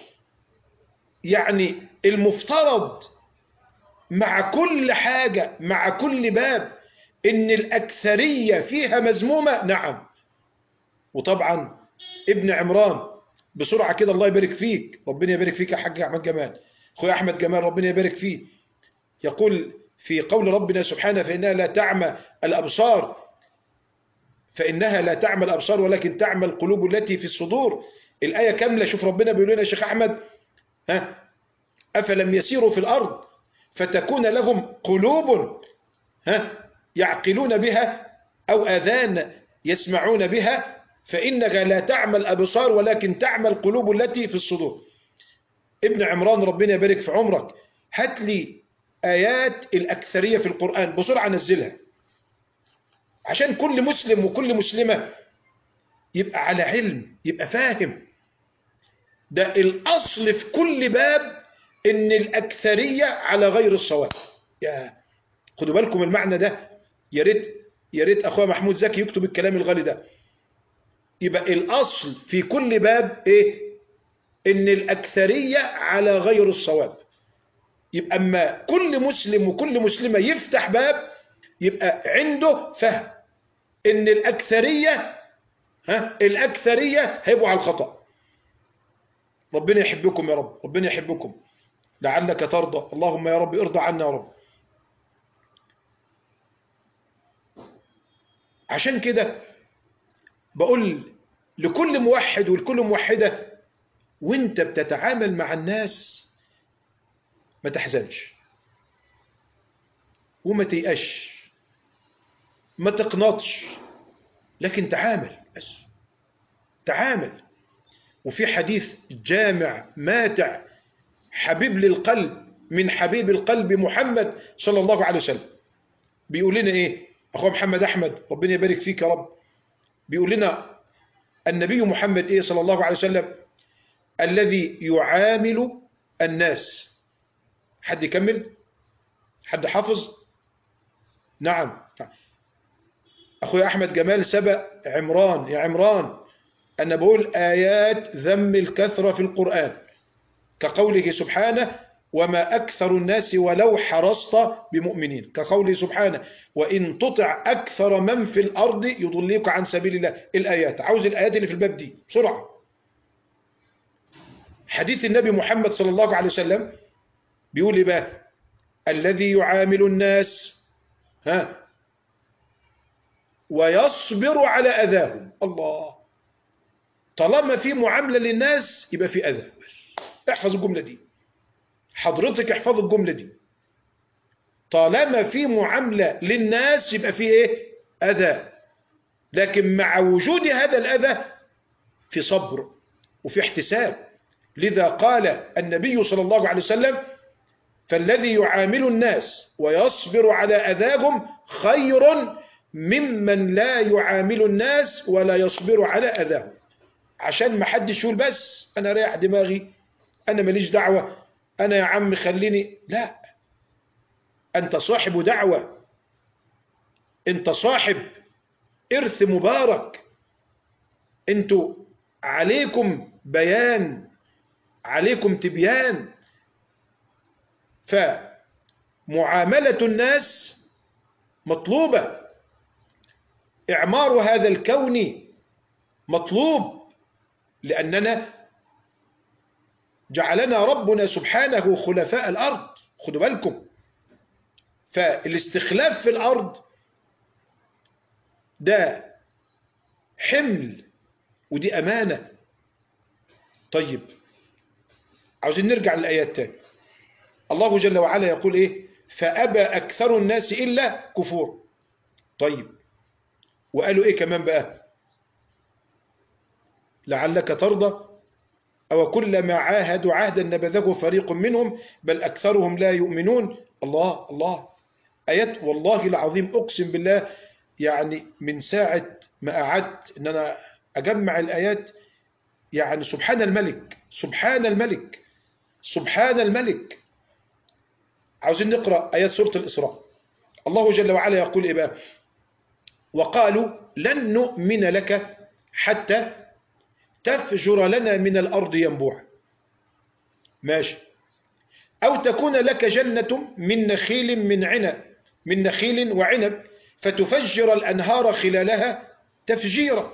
يعني المفترض مع كل حاجة مع كل باب ان الاكثريه فيها مذمومه نعم وطبعا ابن عمران بسرعه كده الله يبارك فيك ربنا يبارك فيك يا حاج احمد جمال اخويا احمد جمال ربنا يبارك فيه يقول في قول ربنا سبحانه فانها لا تعمى الابصار فانها لا تعمى الابصار ولكن تعمى القلوب التي في الصدور الايه كامله شوف ربنا بيقول لنا يا شيخ احمد ها افلم يسيروا في الارض فتكون لهم قلوب ها يعقلون بها أو آذان يسمعون بها فإنها لا تعمى الأبصار ولكن تعمى القلوب التي في الصدور ابن عمران ربنا يبارك في عمرك هات لي آيات الأكثرية في القرآن بسرعة نزلها عشان كل مسلم وكل مسلمة يبقى على علم يبقى فاهم ده الأصل في كل باب إن الأكثرية على غير الصواب يا خدوا بالكم المعنى ده يا ريت يا ريت اخويا محمود زكي يكتب الكلام الغالي ده يبقى الاصل في كل باب ايه ان الاكثريه على غير الصواب يبقى اما كل مسلم وكل مسلمه يفتح باب يبقى عنده فهم ان الاكثريه ها الاكثريه هيبقوا على الخطا ربنا يحبكم يا رب ربنا يحبكم لعلك ترضى اللهم يا رب ارضى عنا يا رب عشان كده بقول لكل موحد ولكل موحدة وانت بتتعامل مع الناس ما تحزنش وما تيأش ما تقنطش لكن تعامل بس تعامل وفي حديث جامع ماتع حبيب للقلب من حبيب القلب محمد صلى الله عليه وسلم بيقول لنا ايه اخوه محمد احمد ربنا يبارك فيك يا رب بيقول لنا النبي محمد ايه صلى الله عليه وسلم الذي يعامل الناس حد يكمل حد حافظ نعم اخويا احمد جمال سبق عمران يا عمران انا بقول ايات ذم الكثره في القران كقوله سبحانه وما اكثر الناس ولو حرصت بمؤمنين كقوله سبحانه وان تطع اكثر من في الارض يضليك عن سبيل الله الايات عاوز الايات اللي في الباب دي بسرعه حديث النبي محمد صلى الله عليه وسلم بيقول ايه بقى الذي يعامل الناس ها ويصبر على اذاهم الله طالما في معامله للناس يبقى في اذى احفظ الجمله دي حضرتك احفظ الجمله دي طالما في معامله للناس يبقى في ايه اذى لكن مع وجود هذا الاذى في صبر وفي احتساب لذا قال النبي صلى الله عليه وسلم فالذي يعامل الناس ويصبر على أذاهم خير ممن لا يعامل الناس ولا يصبر على أذاهم عشان ما حدش يقول بس أنا رايح دماغي أنا ماليش دعوة أنا يا عم خليني لا أنت صاحب دعوة أنت صاحب إرث مبارك أنتوا عليكم بيان عليكم تبيان فمعاملة الناس مطلوبة إعمار هذا الكون مطلوب لأننا جعلنا ربنا سبحانه خلفاء الأرض خدوا بالكم فالاستخلاف في الأرض ده حمل ودي أمانة طيب عاوزين نرجع للآيات تاني الله جل وعلا يقول إيه فأبى أكثر الناس إلا كفور طيب وقالوا إيه كمان بقى لعلك ترضى أو كلما عاهدوا عهدا نبذه فريق منهم بل أكثرهم لا يؤمنون الله الله آيات والله العظيم أقسم بالله يعني من ساعة ما قعدت إن أنا أجمع الآيات يعني سبحان الملك سبحان الملك سبحان الملك عاوزين نقرأ آيات سورة الإسراء الله جل وعلا يقول إيه بقى وقالوا لن نؤمن لك حتى تفجر لنا من الأرض ينبوعا ماشي أو تكون لك جنة من نخيل من عنب من نخيل وعنب فتفجر الأنهار خلالها تفجيرا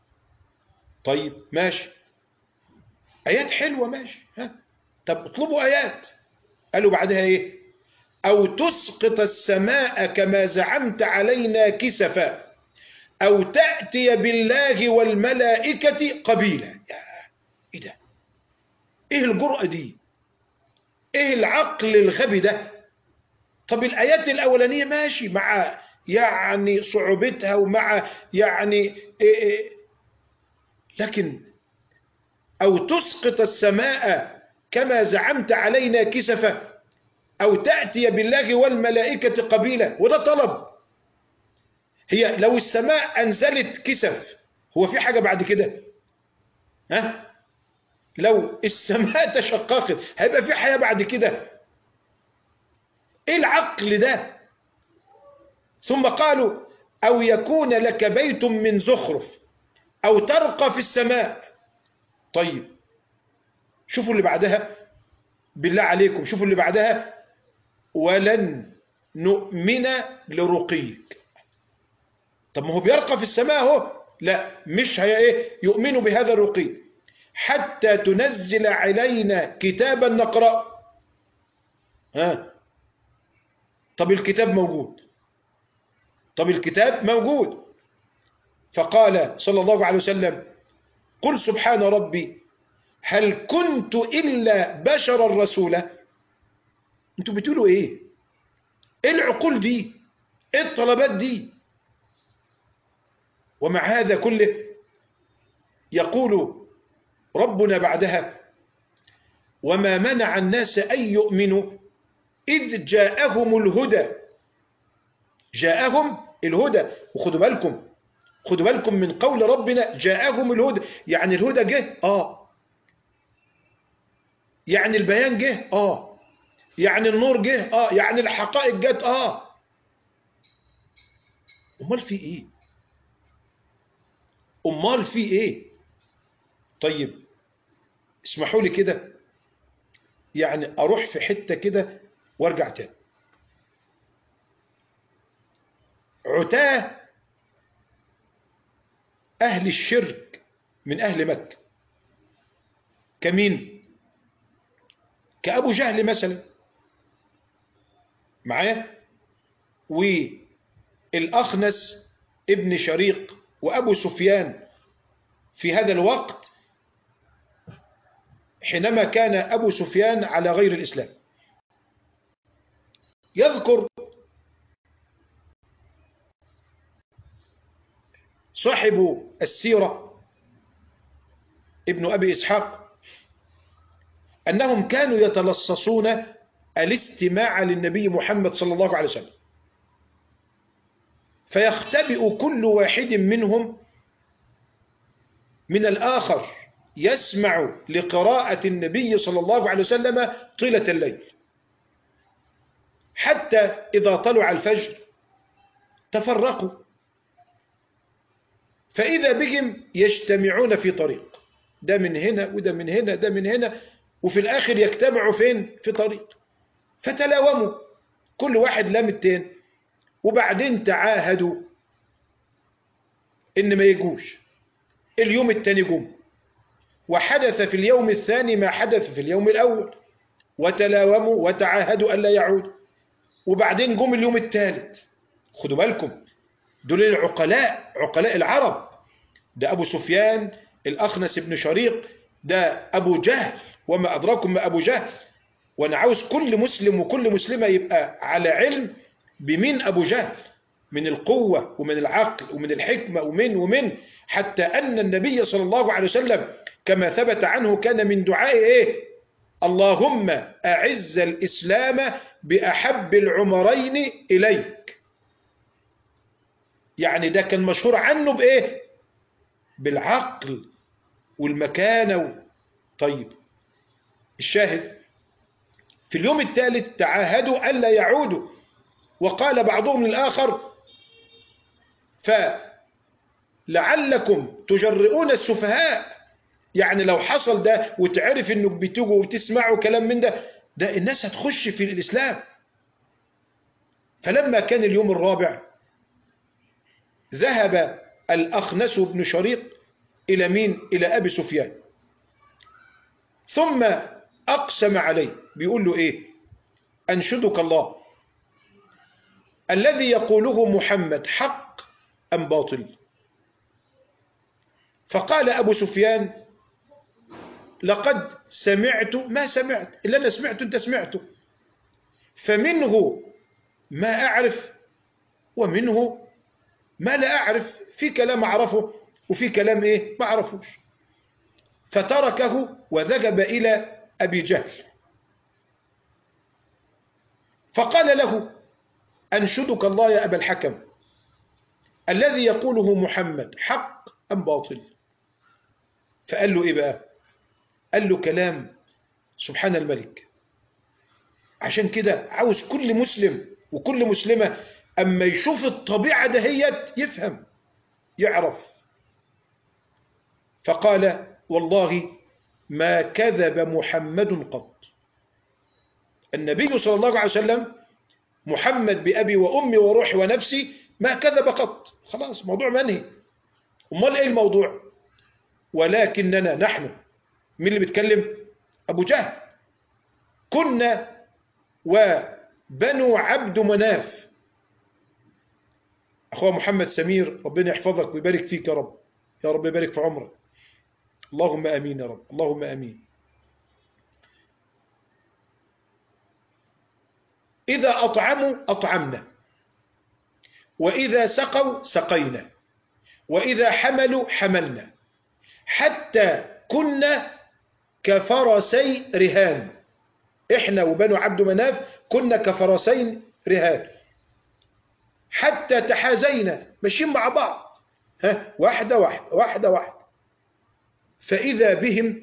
طيب ماشي آيات حلوة ماشي ها طب اطلبوا آيات قالوا بعدها إيه أو تسقط السماء كما زعمت علينا كسفا أو تأتي بالله والملائكة قبيلا يا إيه ده إيه الجرأة دي إيه العقل الغبي ده طب الآيات الأولانية ماشي مع يعني صعوبتها ومع يعني إيه إيه لكن أو تسقط السماء كما زعمت علينا كسفا أو تأتي بالله والملائكة قبيلا وده طلب هي لو السماء أنزلت كسف هو في حاجة بعد كده ها لو السماء تشققت هيبقى في حياة بعد كده ايه العقل ده ثم قالوا أو يكون لك بيت من زخرف أو ترقى في السماء طيب شوفوا اللي بعدها بالله عليكم شوفوا اللي بعدها ولن نؤمن لرقيك طب ما هو بيرقى في السماء اهو لا مش هي ايه يؤمنوا بهذا الرقي حتى تنزل علينا كتابا نقرأ ها طب الكتاب موجود طب الكتاب موجود فقال صلى الله عليه وسلم قل سبحان ربي هل كنت إلا بشرا رسولا انتوا بتقولوا ايه ايه العقول دي ايه الطلبات دي ومع هذا كله يقول ربنا بعدها وما منع الناس أن يؤمنوا إذ جاءهم الهدى جاءهم الهدى وخدوا بالكم خدوا بالكم من قول ربنا جاءهم الهدى يعني الهدى جه اه يعني البيان جه اه يعني النور جه اه يعني الحقائق جت اه امال في ايه امال في ايه طيب اسمحوا لي كده يعني اروح في حته كده وارجع تاني عتاه اهل الشرك من اهل مكه كمين كابو جهل مثلا معايا والاخنس ابن شريق وابو سفيان في هذا الوقت حينما كان أبو سفيان على غير الإسلام يذكر صاحب السيرة ابن أبي إسحاق أنهم كانوا يتلصصون الاستماع للنبي محمد صلى الله عليه وسلم فيختبئ كل واحد منهم من الآخر يسمع لقراءة النبي صلى الله عليه وسلم طيلة الليل حتى إذا طلع الفجر تفرقوا فإذا بهم يجتمعون في طريق ده من هنا وده من هنا ده من هنا وفي الآخر يجتمعوا فين في طريق فتلاوموا كل واحد لام التاني وبعدين تعاهدوا إن ما يجوش اليوم التاني جم وحدث في اليوم الثاني ما حدث في اليوم الأول وتلاوموا وتعاهدوا ألا يعودوا وبعدين جم اليوم الثالث خدوا بالكم دول العقلاء عقلاء العرب ده أبو سفيان الأخنس بن شريق ده أبو جهل وما أدراكم ما أبو جهل وأنا عاوز كل مسلم وكل مسلمة يبقى على علم بمين أبو جهل من القوة ومن العقل ومن الحكمة ومن ومن حتى أن النبي صلى الله عليه وسلم كما ثبت عنه كان من دعاء إيه اللهم أعز الإسلام بأحب العمرين إليك يعني ده كان مشهور عنه بإيه بالعقل والمكانة طيب الشاهد في اليوم الثالث تعاهدوا ألا يعودوا وقال بعضهم للآخر فلعلكم تجرؤون السفهاء يعني لو حصل ده وتعرف انك بتجوا وتسمعوا كلام من ده ده الناس هتخش في الإسلام فلما كان اليوم الرابع ذهب الأخنس بن شريق إلى مين؟ إلى أبي سفيان ثم أقسم عليه بيقول له إيه أنشدك الله الذي يقوله محمد حق أم باطل فقال أبو سفيان لقد سمعت ما سمعت إلا أنا سمعت أنت سمعته فمنه ما أعرف ومنه ما لا أعرف في كلام أعرفه وفي كلام إيه ما أعرفوش فتركه وذهب إلى أبي جهل فقال له أنشدك الله يا أبا الحكم الذي يقوله محمد حق أم باطل فقال له إيه بقى قال له كلام سبحان الملك عشان كده عاوز كل مسلم وكل مسلمة أما يشوف الطبيعة دهيت يفهم يعرف فقال والله ما كذب محمد قط النبي صلى الله عليه وسلم محمد بأبي وأمي وروحي ونفسي ما كذب قط خلاص موضوع منهي امال ايه الموضوع ولكننا نحن مين اللي بيتكلم ابو جهل كنا وبنو عبد مناف اخوه محمد سمير ربنا يحفظك ويبارك فيك يا رب يا رب يبارك في عمرك اللهم امين يا رب اللهم امين اذا اطعموا اطعمنا واذا سقوا سقينا واذا حملوا حملنا حتى كنا كفرسي رهان احنا وبنو عبد مناف كنا كفرسين رهان حتى تحازينا ماشيين مع بعض ها واحدة واحدة واحدة واحدة فإذا بهم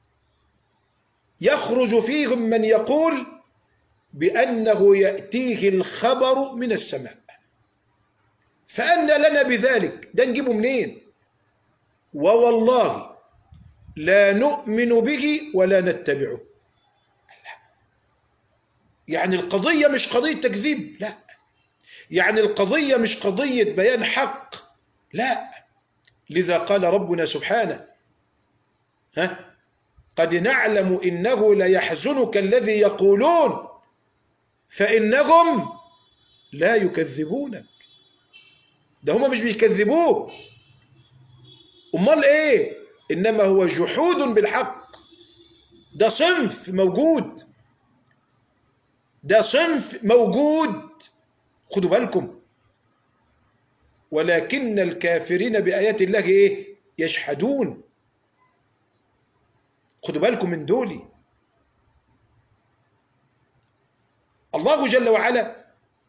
يخرج فيهم من يقول بأنه يأتيه الخبر من السماء فأن لنا بذلك ده نجيبه منين ووالله لا نؤمن به ولا نتبعه يعني القضية مش قضية تكذيب لا يعني القضية مش قضية بيان حق لا لذا قال ربنا سبحانه ها قد نعلم إنه ليحزنك الذي يقولون فإنهم لا يكذبونك ده هما مش بيكذبوك أمال إيه إنما هو جحود بالحق ده صنف موجود ده صنف موجود خدوا بالكم ولكن الكافرين بآيات الله إيه يشحدون خدوا بالكم من دولي الله جل وعلا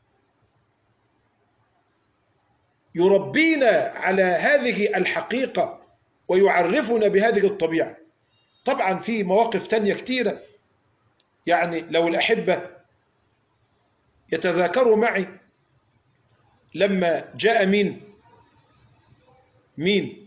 يربينا على هذه الحقيقة ويعرفنا بهذه الطبيعة طبعا في مواقف تانية كتيرة يعني لو الأحبة يتذاكروا معي لما جاء مين مين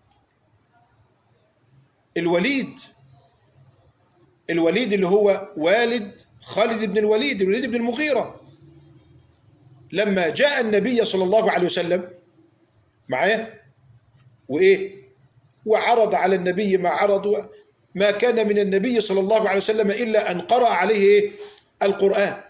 الوليد الوليد اللي هو والد خالد بن الوليد الوليد بن المغيرة لما جاء النبي صلى الله عليه وسلم معاه وإيه وعرض على النبي ما عرض ما كان من النبي صلى الله عليه وسلم إلا أن قرأ عليه إيه القرآن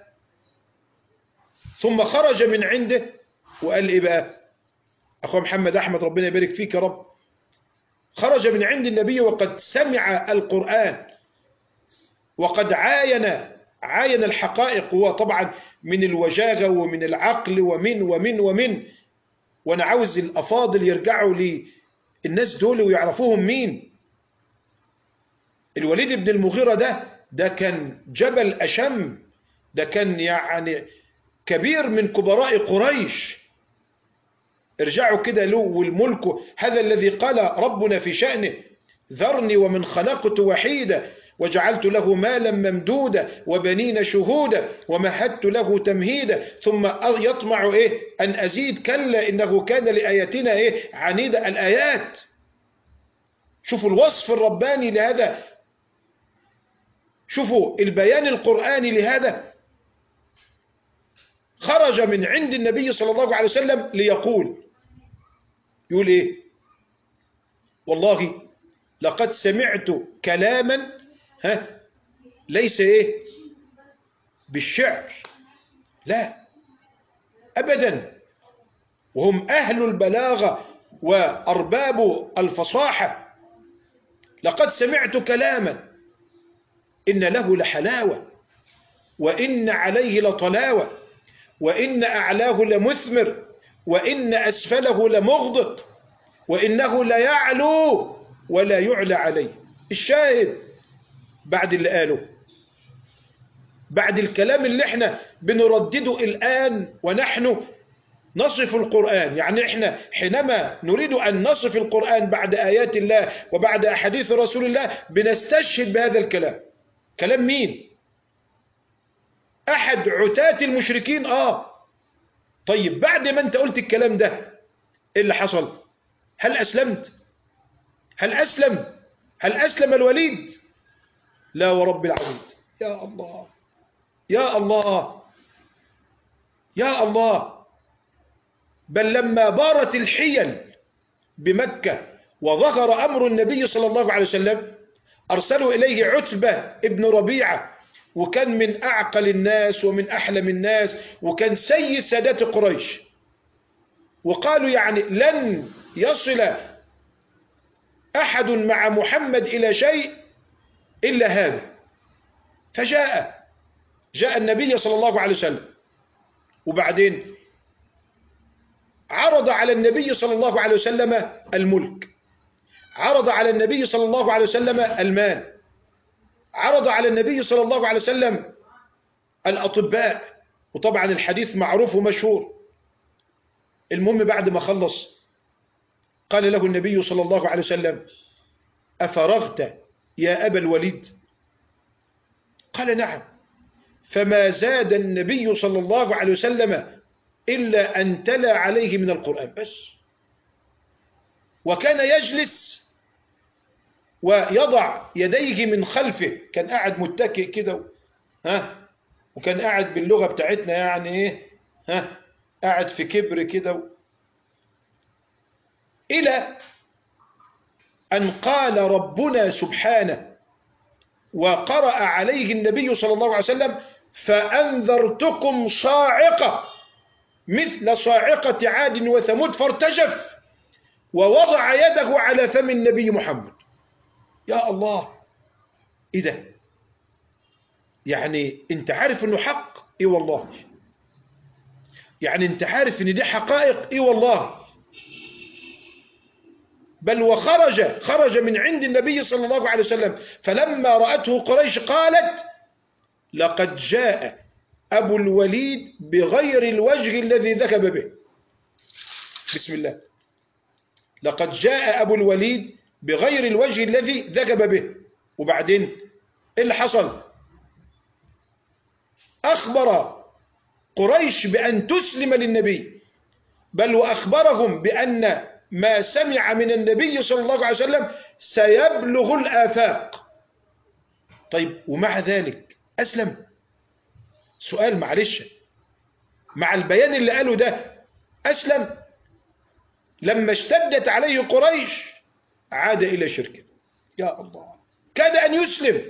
ثم خرج من عنده وقال إيه بقى أخوة محمد أحمد ربنا يبارك فيك يا رب خرج من عند النبي وقد سمع القرآن وقد عاين عاين الحقائق هو طبعا من الوجاغة ومن العقل ومن ومن ومن وانا عاوز الافاضل يرجعوا للناس دول ويعرفوهم مين الوليد بن المغيرة ده ده كان جبل أشم ده كان يعني كبير من كبراء قريش ارجعوا كده له والملك هذا الذي قال ربنا في شأنه ذرني ومن خلقت وحيدا وجعلت له مالا ممدودا وبنين شهودا ومهدت له تمهيدا ثم يطمع إيه أن أزيد كلا إنه كان لآياتنا إيه عنيدا الآيات شوفوا الوصف الرباني لهذا شوفوا البيان القرآني لهذا خرج من عند النبي صلى الله عليه وسلم ليقول يقول إيه والله لقد سمعت كلاما ها ليس ايه بالشعر لا ابدا وهم اهل البلاغه وارباب الفصاحه لقد سمعت كلاما ان له لحلاوه وان عليه لطلاوه وان اعلاه لمثمر وان اسفله لمغدق وانه ليعلو ولا يعلى عليه الشاهد بعد اللي قاله بعد الكلام اللي احنا بنردده الآن ونحن نصف القرآن يعني احنا حينما نريد أن نصف القرآن بعد آيات الله وبعد أحاديث رسول الله بنستشهد بهذا الكلام كلام مين أحد عتاة المشركين آه طيب بعد ما انت قلت الكلام ده ايه اللي حصل هل أسلمت هل أسلم هل أسلم الوليد لا ورب العبيد يا الله يا الله يا الله بل لما بارت الحيل بمكة وظهر أمر النبي صلى الله عليه وسلم أرسلوا إليه عتبة ابن ربيعة وكان من أعقل الناس ومن أحلم الناس وكان سيد سادات قريش وقالوا يعني لن يصل أحد مع محمد إلى شيء إلا هذا فجاء جاء النبي صلى الله عليه وسلم وبعدين عرض على النبي صلى الله عليه وسلم الملك عرض على النبي صلى الله عليه وسلم المال عرض على النبي صلى الله عليه وسلم الأطباء وطبعا الحديث معروف ومشهور المهم بعد ما خلص قال له النبي صلى الله عليه وسلم أفرغت يا أبا الوليد قال نعم فما زاد النبي صلى الله عليه وسلم إلا أن تلا عليه من القرآن بس وكان يجلس ويضع يديه من خلفه كان قاعد متكئ كده ها وكان قاعد باللغة بتاعتنا يعني ايه ها قاعد في كبر كده إلى أن قال ربنا سبحانه وقرأ عليه النبي صلى الله عليه وسلم فأنذرتكم صاعقة مثل صاعقة عاد وثمود فارتجف ووضع يده على فم النبي محمد يا الله ايه ده يعني انت عارف انه حق ايه والله يعني انت عارف ان دي حقائق ايه والله بل وخرج خرج من عند النبي صلى الله عليه وسلم فلما رأته قريش قالت لقد جاء أبو الوليد بغير الوجه الذي ذكب به بسم الله لقد جاء أبو الوليد بغير الوجه الذي ذكب به وبعدين إيه اللي حصل أخبر قريش بأن تسلم للنبي بل وأخبرهم بأن ما سمع من النبي صلى الله عليه وسلم سيبلغ الآفاق طيب ومع ذلك أسلم سؤال معلش مع البيان اللي قاله ده أسلم لما اشتدت عليه قريش عاد إلى شركه يا الله كاد أن يسلم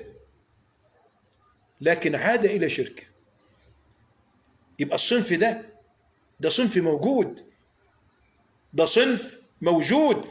لكن عاد إلى شركه يبقى الصنف ده ده صنف موجود ده صنف موجود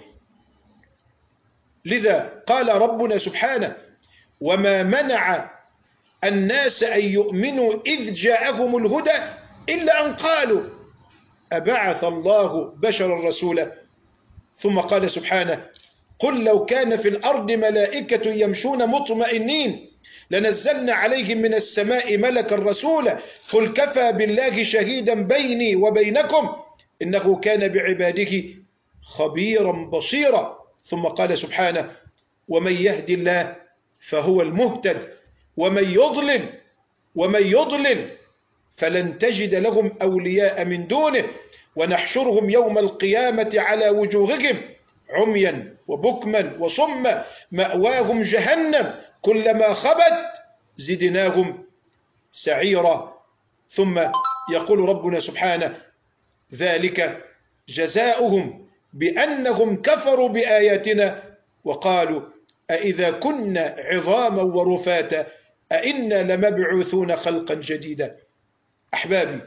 لذا قال ربنا سبحانه وما منع الناس أن يؤمنوا إذ جاءهم الهدى إلا أن قالوا أبعث الله بشرا رسولا ثم قال سبحانه قل لو كان في الأرض ملائكة يمشون مطمئنين لنزلنا عليهم من السماء ملكا رسولا قل كفى بالله شهيدا بيني وبينكم إنه كان بعباده خبيرا بصيرا ثم قال سبحانه ومن يهدي الله فهو المهتد ومن يضلل ومن يضلل فلن تجد لهم أولياء من دونه ونحشرهم يوم القيامة على وجوههم عميا وبكما وصما مأواهم جهنم كلما خبت زدناهم سعيرا ثم يقول ربنا سبحانه ذلك جزاؤهم بأنهم كفروا بآياتنا وقالوا أإذا كنا عظاما ورفاتا أئنا لمبعوثون خلقا جديدا أحبابي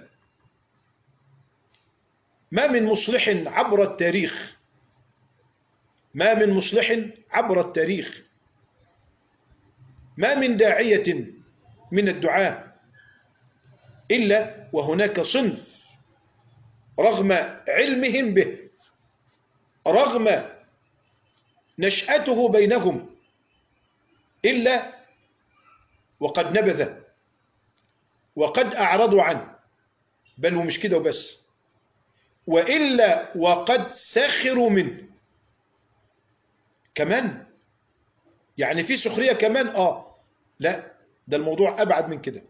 ما من مصلح عبر التاريخ ما من مصلح عبر التاريخ ما من داعية من الدعاء إلا وهناك صنف رغم علمهم به رغم نشأته بينهم إلا وقد نبذ وقد أعرضوا عنه بل ومش كده وبس وإلا وقد سخروا منه كمان يعني في سخرية كمان آه لا ده الموضوع أبعد من كده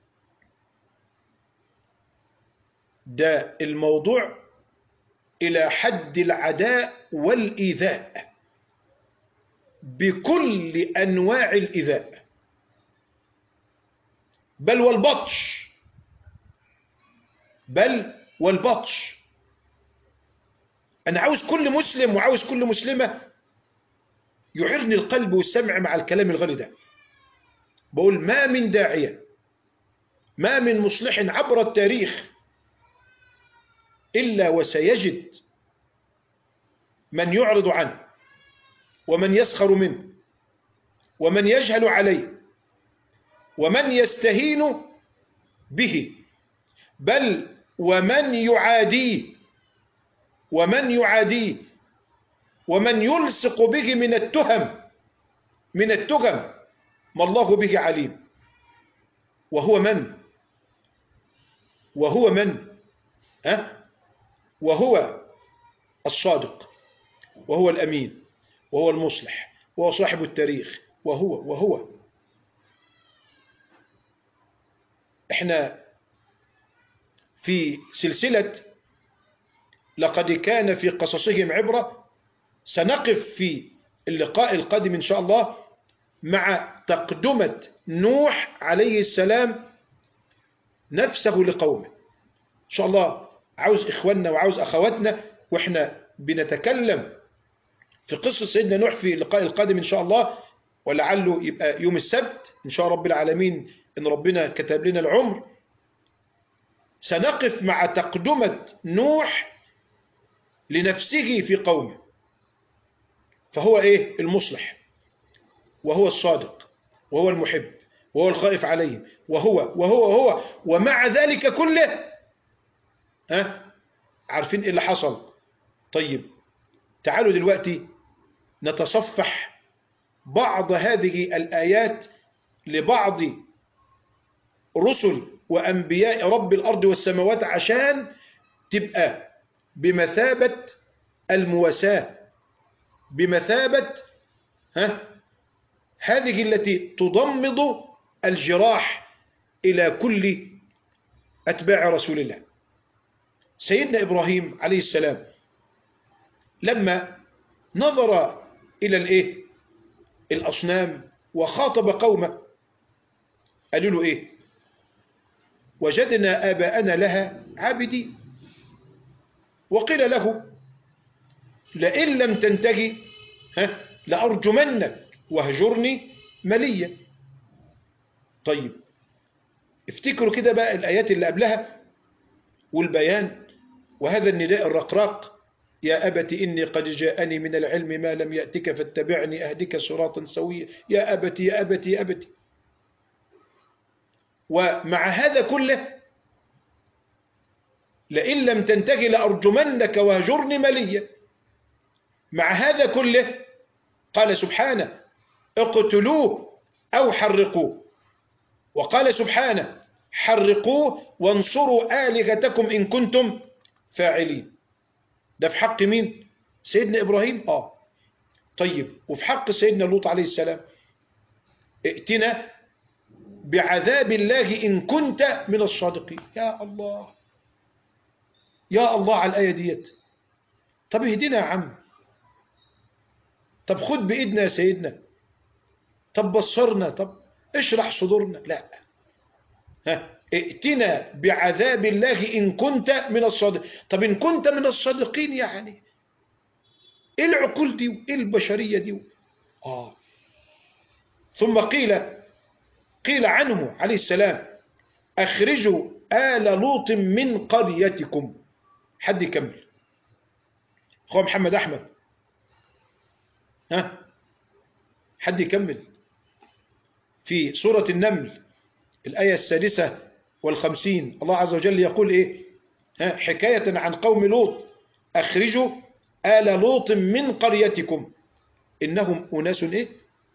ده الموضوع إلى حد العداء والإيذاء بكل أنواع الإيذاء بل والبطش بل والبطش أنا عاوز كل مسلم وعاوز كل مسلمة يعرني القلب والسمع مع الكلام الغني ده بقول ما من داعية ما من مصلح عبر التاريخ إلا وسيجد من يعرض عنه ومن يسخر منه ومن يجهل عليه ومن يستهين به بل ومن يعاديه ومن يعاديه ومن يلصق به من التهم من التهم ما الله به عليم وهو من وهو من ها وهو الصادق وهو الأمين وهو المصلح وهو صاحب التاريخ وهو وهو احنا في سلسلة لقد كان في قصصهم عبرة سنقف في اللقاء القادم إن شاء الله مع تقدمة نوح عليه السلام نفسه لقومه إن شاء الله عاوز إخواننا وعاوز أخواتنا وإحنا بنتكلم في قصة سيدنا نوح في اللقاء القادم إن شاء الله ولعله يبقى يوم السبت إن شاء رب العالمين إن ربنا كتب لنا العمر سنقف مع تقدمة نوح لنفسه في قومه فهو إيه المصلح وهو الصادق وهو المحب وهو الخائف عليهم وهو وهو وهو ومع ذلك كله ها عارفين ايه اللي حصل طيب تعالوا دلوقتي نتصفح بعض هذه الآيات لبعض رسل وأنبياء رب الأرض والسماوات عشان تبقى بمثابة المواساة بمثابة ها هذه التي تضمد الجراح إلى كل أتباع رسول الله سيدنا إبراهيم عليه السلام لما نظر إلى الإيه الأصنام وخاطب قومه قالوا له إيه وجدنا آباءنا لها عابدين وقيل له لئن لم تنتهي ها لأرجمنك واهجرني مليا طيب افتكروا كده بقى الآيات اللي قبلها والبيان وهذا النداء الرقراق يا أبت إني قد جاءني من العلم ما لم يأتك فاتبعني أهدك صراطا سويا يا أبت يا أبت يا أبت ومع هذا كله لئن لم تنتهي لأرجمنك واهجرني مليا مع هذا كله قال سبحانه اقتلوه أو حرقوه وقال سبحانه حرقوه وانصروا آلهتكم إن كنتم فاعلين ده في حق مين سيدنا إبراهيم آه طيب وفي حق سيدنا لوط عليه السلام ائتنا بعذاب الله إن كنت من الصادقين يا الله يا الله على الآية ديت طب اهدنا يا عم طب خد بإيدنا يا سيدنا طب بصرنا طب اشرح صدورنا لا ها ائتنا بعذاب الله إن كنت من الصادقين طب إن كنت من الصادقين يعني إيه العقول دي وإيه البشرية دي آه ثم قيل قيل عنه عليه السلام أخرجوا آل لوط من قريتكم حد يكمل أخوة محمد أحمد ها حد يكمل في سورة النمل الآية السادسة والخمسين الله عز وجل يقول إيه ها حكاية عن قوم لوط أخرجوا آل لوط من قريتكم إنهم أناس إيه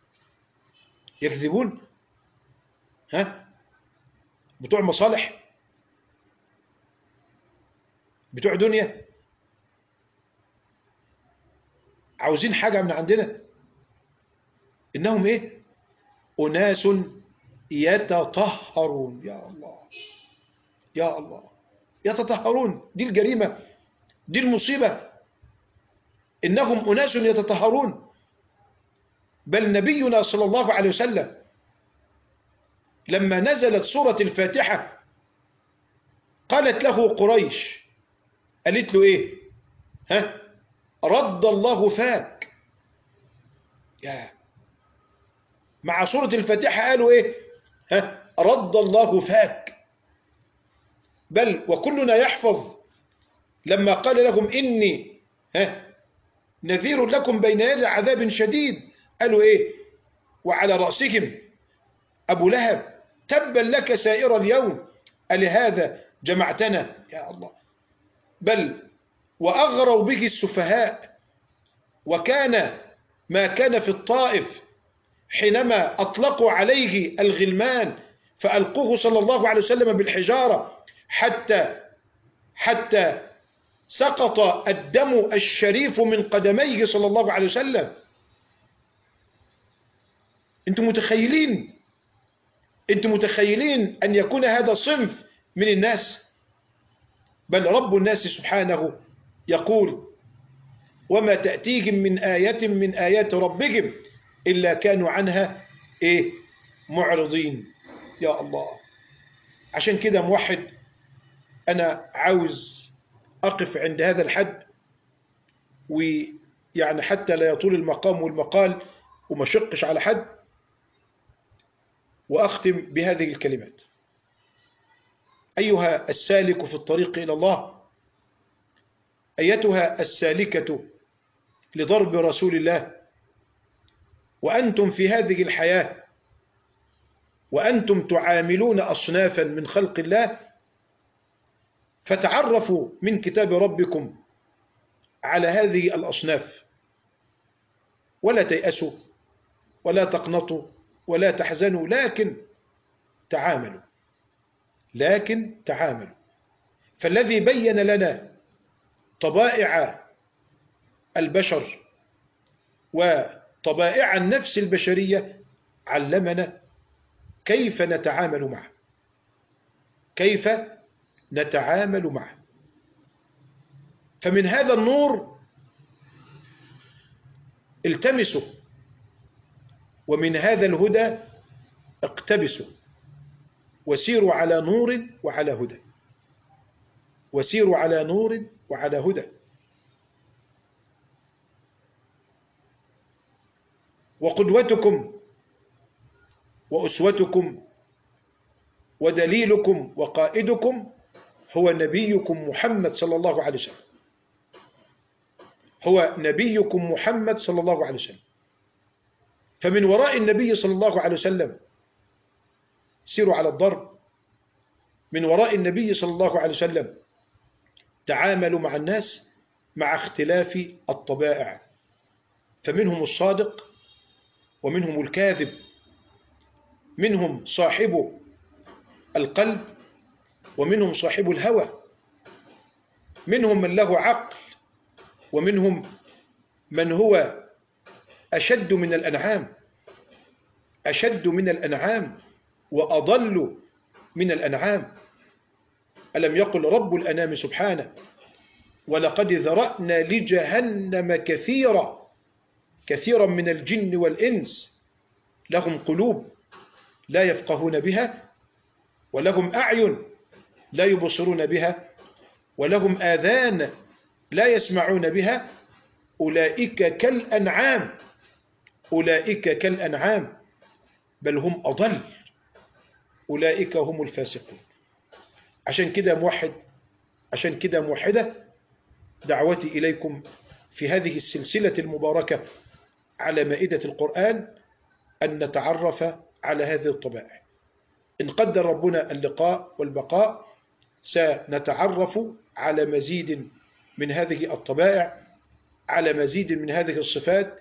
يكذبون ها بتوع مصالح بتوع دنيا عاوزين حاجة من عندنا إنهم إيه أناس يتطهرون يا الله يا الله يتطهرون دي الجريمة دي المصيبة إنهم أناس يتطهرون بل نبينا صلى الله عليه وسلم لما نزلت سورة الفاتحة قالت له قريش قالت له إيه ها رد الله فاك يا مع سورة الفاتحة قالوا إيه ها رد الله فاك بل وكلنا يحفظ لما قال لهم إني ها نذير لكم بين يدي عذاب شديد قالوا إيه وعلى رأسهم أبو لهب تبا لك سائر اليوم ألهذا جمعتنا يا الله بل وأغروا به السفهاء وكان ما كان في الطائف حينما أطلقوا عليه الغلمان فألقوه صلى الله عليه وسلم بالحجارة حتى حتى سقط الدم الشريف من قدميه صلى الله عليه وسلم انتم متخيلين انتم متخيلين ان يكون هذا صنف من الناس بل رب الناس سبحانه يقول وما تأتيهم من آية من آيات ربهم إلا كانوا عنها إيه معرضين يا الله عشان كده موحد أنا عاوز أقف عند هذا الحد ويعني حتى لا يطول المقام والمقال وما شقش على حد وأختم بهذه الكلمات أيها السالك في الطريق إلى الله أيتها السالكة لضرب رسول الله وأنتم في هذه الحياة وأنتم تعاملون أصنافا من خلق الله فتعرفوا من كتاب ربكم على هذه الأصناف ولا تيأسوا ولا تقنطوا ولا تحزنوا لكن تعاملوا لكن تعاملوا فالذي بين لنا طبائع البشر وطبائع النفس البشرية علمنا كيف نتعامل معه كيف نتعامل معه فمن هذا النور التمسوا ومن هذا الهدى اقتبسوا وسيروا على نور وعلى هدى وسيروا على نور وعلى هدى وقدوتكم وأسوتكم ودليلكم وقائدكم هو نبيكم محمد صلى الله عليه وسلم هو نبيكم محمد صلى الله عليه وسلم فمن وراء النبي صلى الله عليه وسلم سيروا على الضرب من وراء النبي صلى الله عليه وسلم تعاملوا مع الناس مع اختلاف الطبائع فمنهم الصادق ومنهم الكاذب منهم صاحب القلب ومنهم صاحب الهوى منهم من له عقل ومنهم من هو أشد من الأنعام أشد من الأنعام وأضل من الأنعام ألم يقل رب الأنام سبحانه ولقد ذرأنا لجهنم كثيرا كثيرا من الجن والإنس لهم قلوب لا يفقهون بها ولهم أعين لا يبصرون بها ولهم آذان لا يسمعون بها أولئك كالأنعام أولئك كالأنعام بل هم أضل أولئك هم الفاسقون عشان كده موحد عشان كده موحدة دعوتي إليكم في هذه السلسلة المباركة على مائدة القرآن أن نتعرف على هذه الطبائع إن قدر ربنا اللقاء والبقاء سنتعرف على مزيد من هذه الطبائع على مزيد من هذه الصفات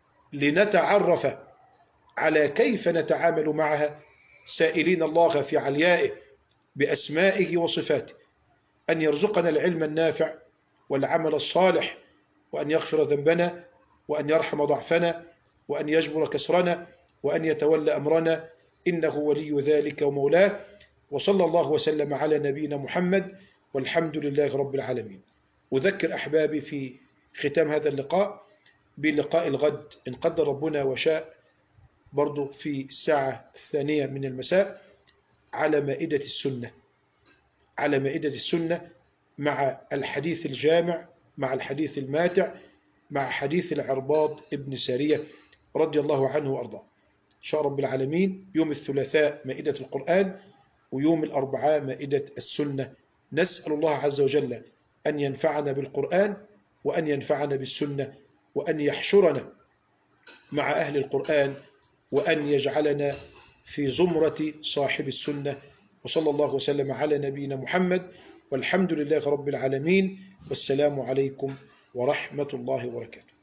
لنتعرف على كيف نتعامل معها سائلين الله في عليائه بأسمائه وصفاته أن يرزقنا العلم النافع والعمل الصالح وأن يغفر ذنبنا وأن يرحم ضعفنا وأن يجبر كسرنا وأن يتولى أمرنا إنه ولي ذلك ومولاه وصلى الله وسلم على نبينا محمد والحمد لله رب العالمين أذكر أحبابي في ختام هذا اللقاء بلقاء الغد إن قدر ربنا وشاء برضو في الساعة الثانية من المساء على مائدة السنة على مائدة السنة مع الحديث الجامع مع الحديث الماتع مع حديث العرباض ابن سارية رضي الله عنه وأرضاه إن شاء رب العالمين يوم الثلاثاء مائدة القرآن ويوم الأربعاء مائدة السنة نسأل الله عز وجل أن ينفعنا بالقرآن وأن ينفعنا بالسنة وأن يحشرنا مع أهل القرآن وأن يجعلنا في زمرة صاحب السنة وصلى الله وسلم على نبينا محمد والحمد لله رب العالمين والسلام عليكم ورحمة الله وبركاته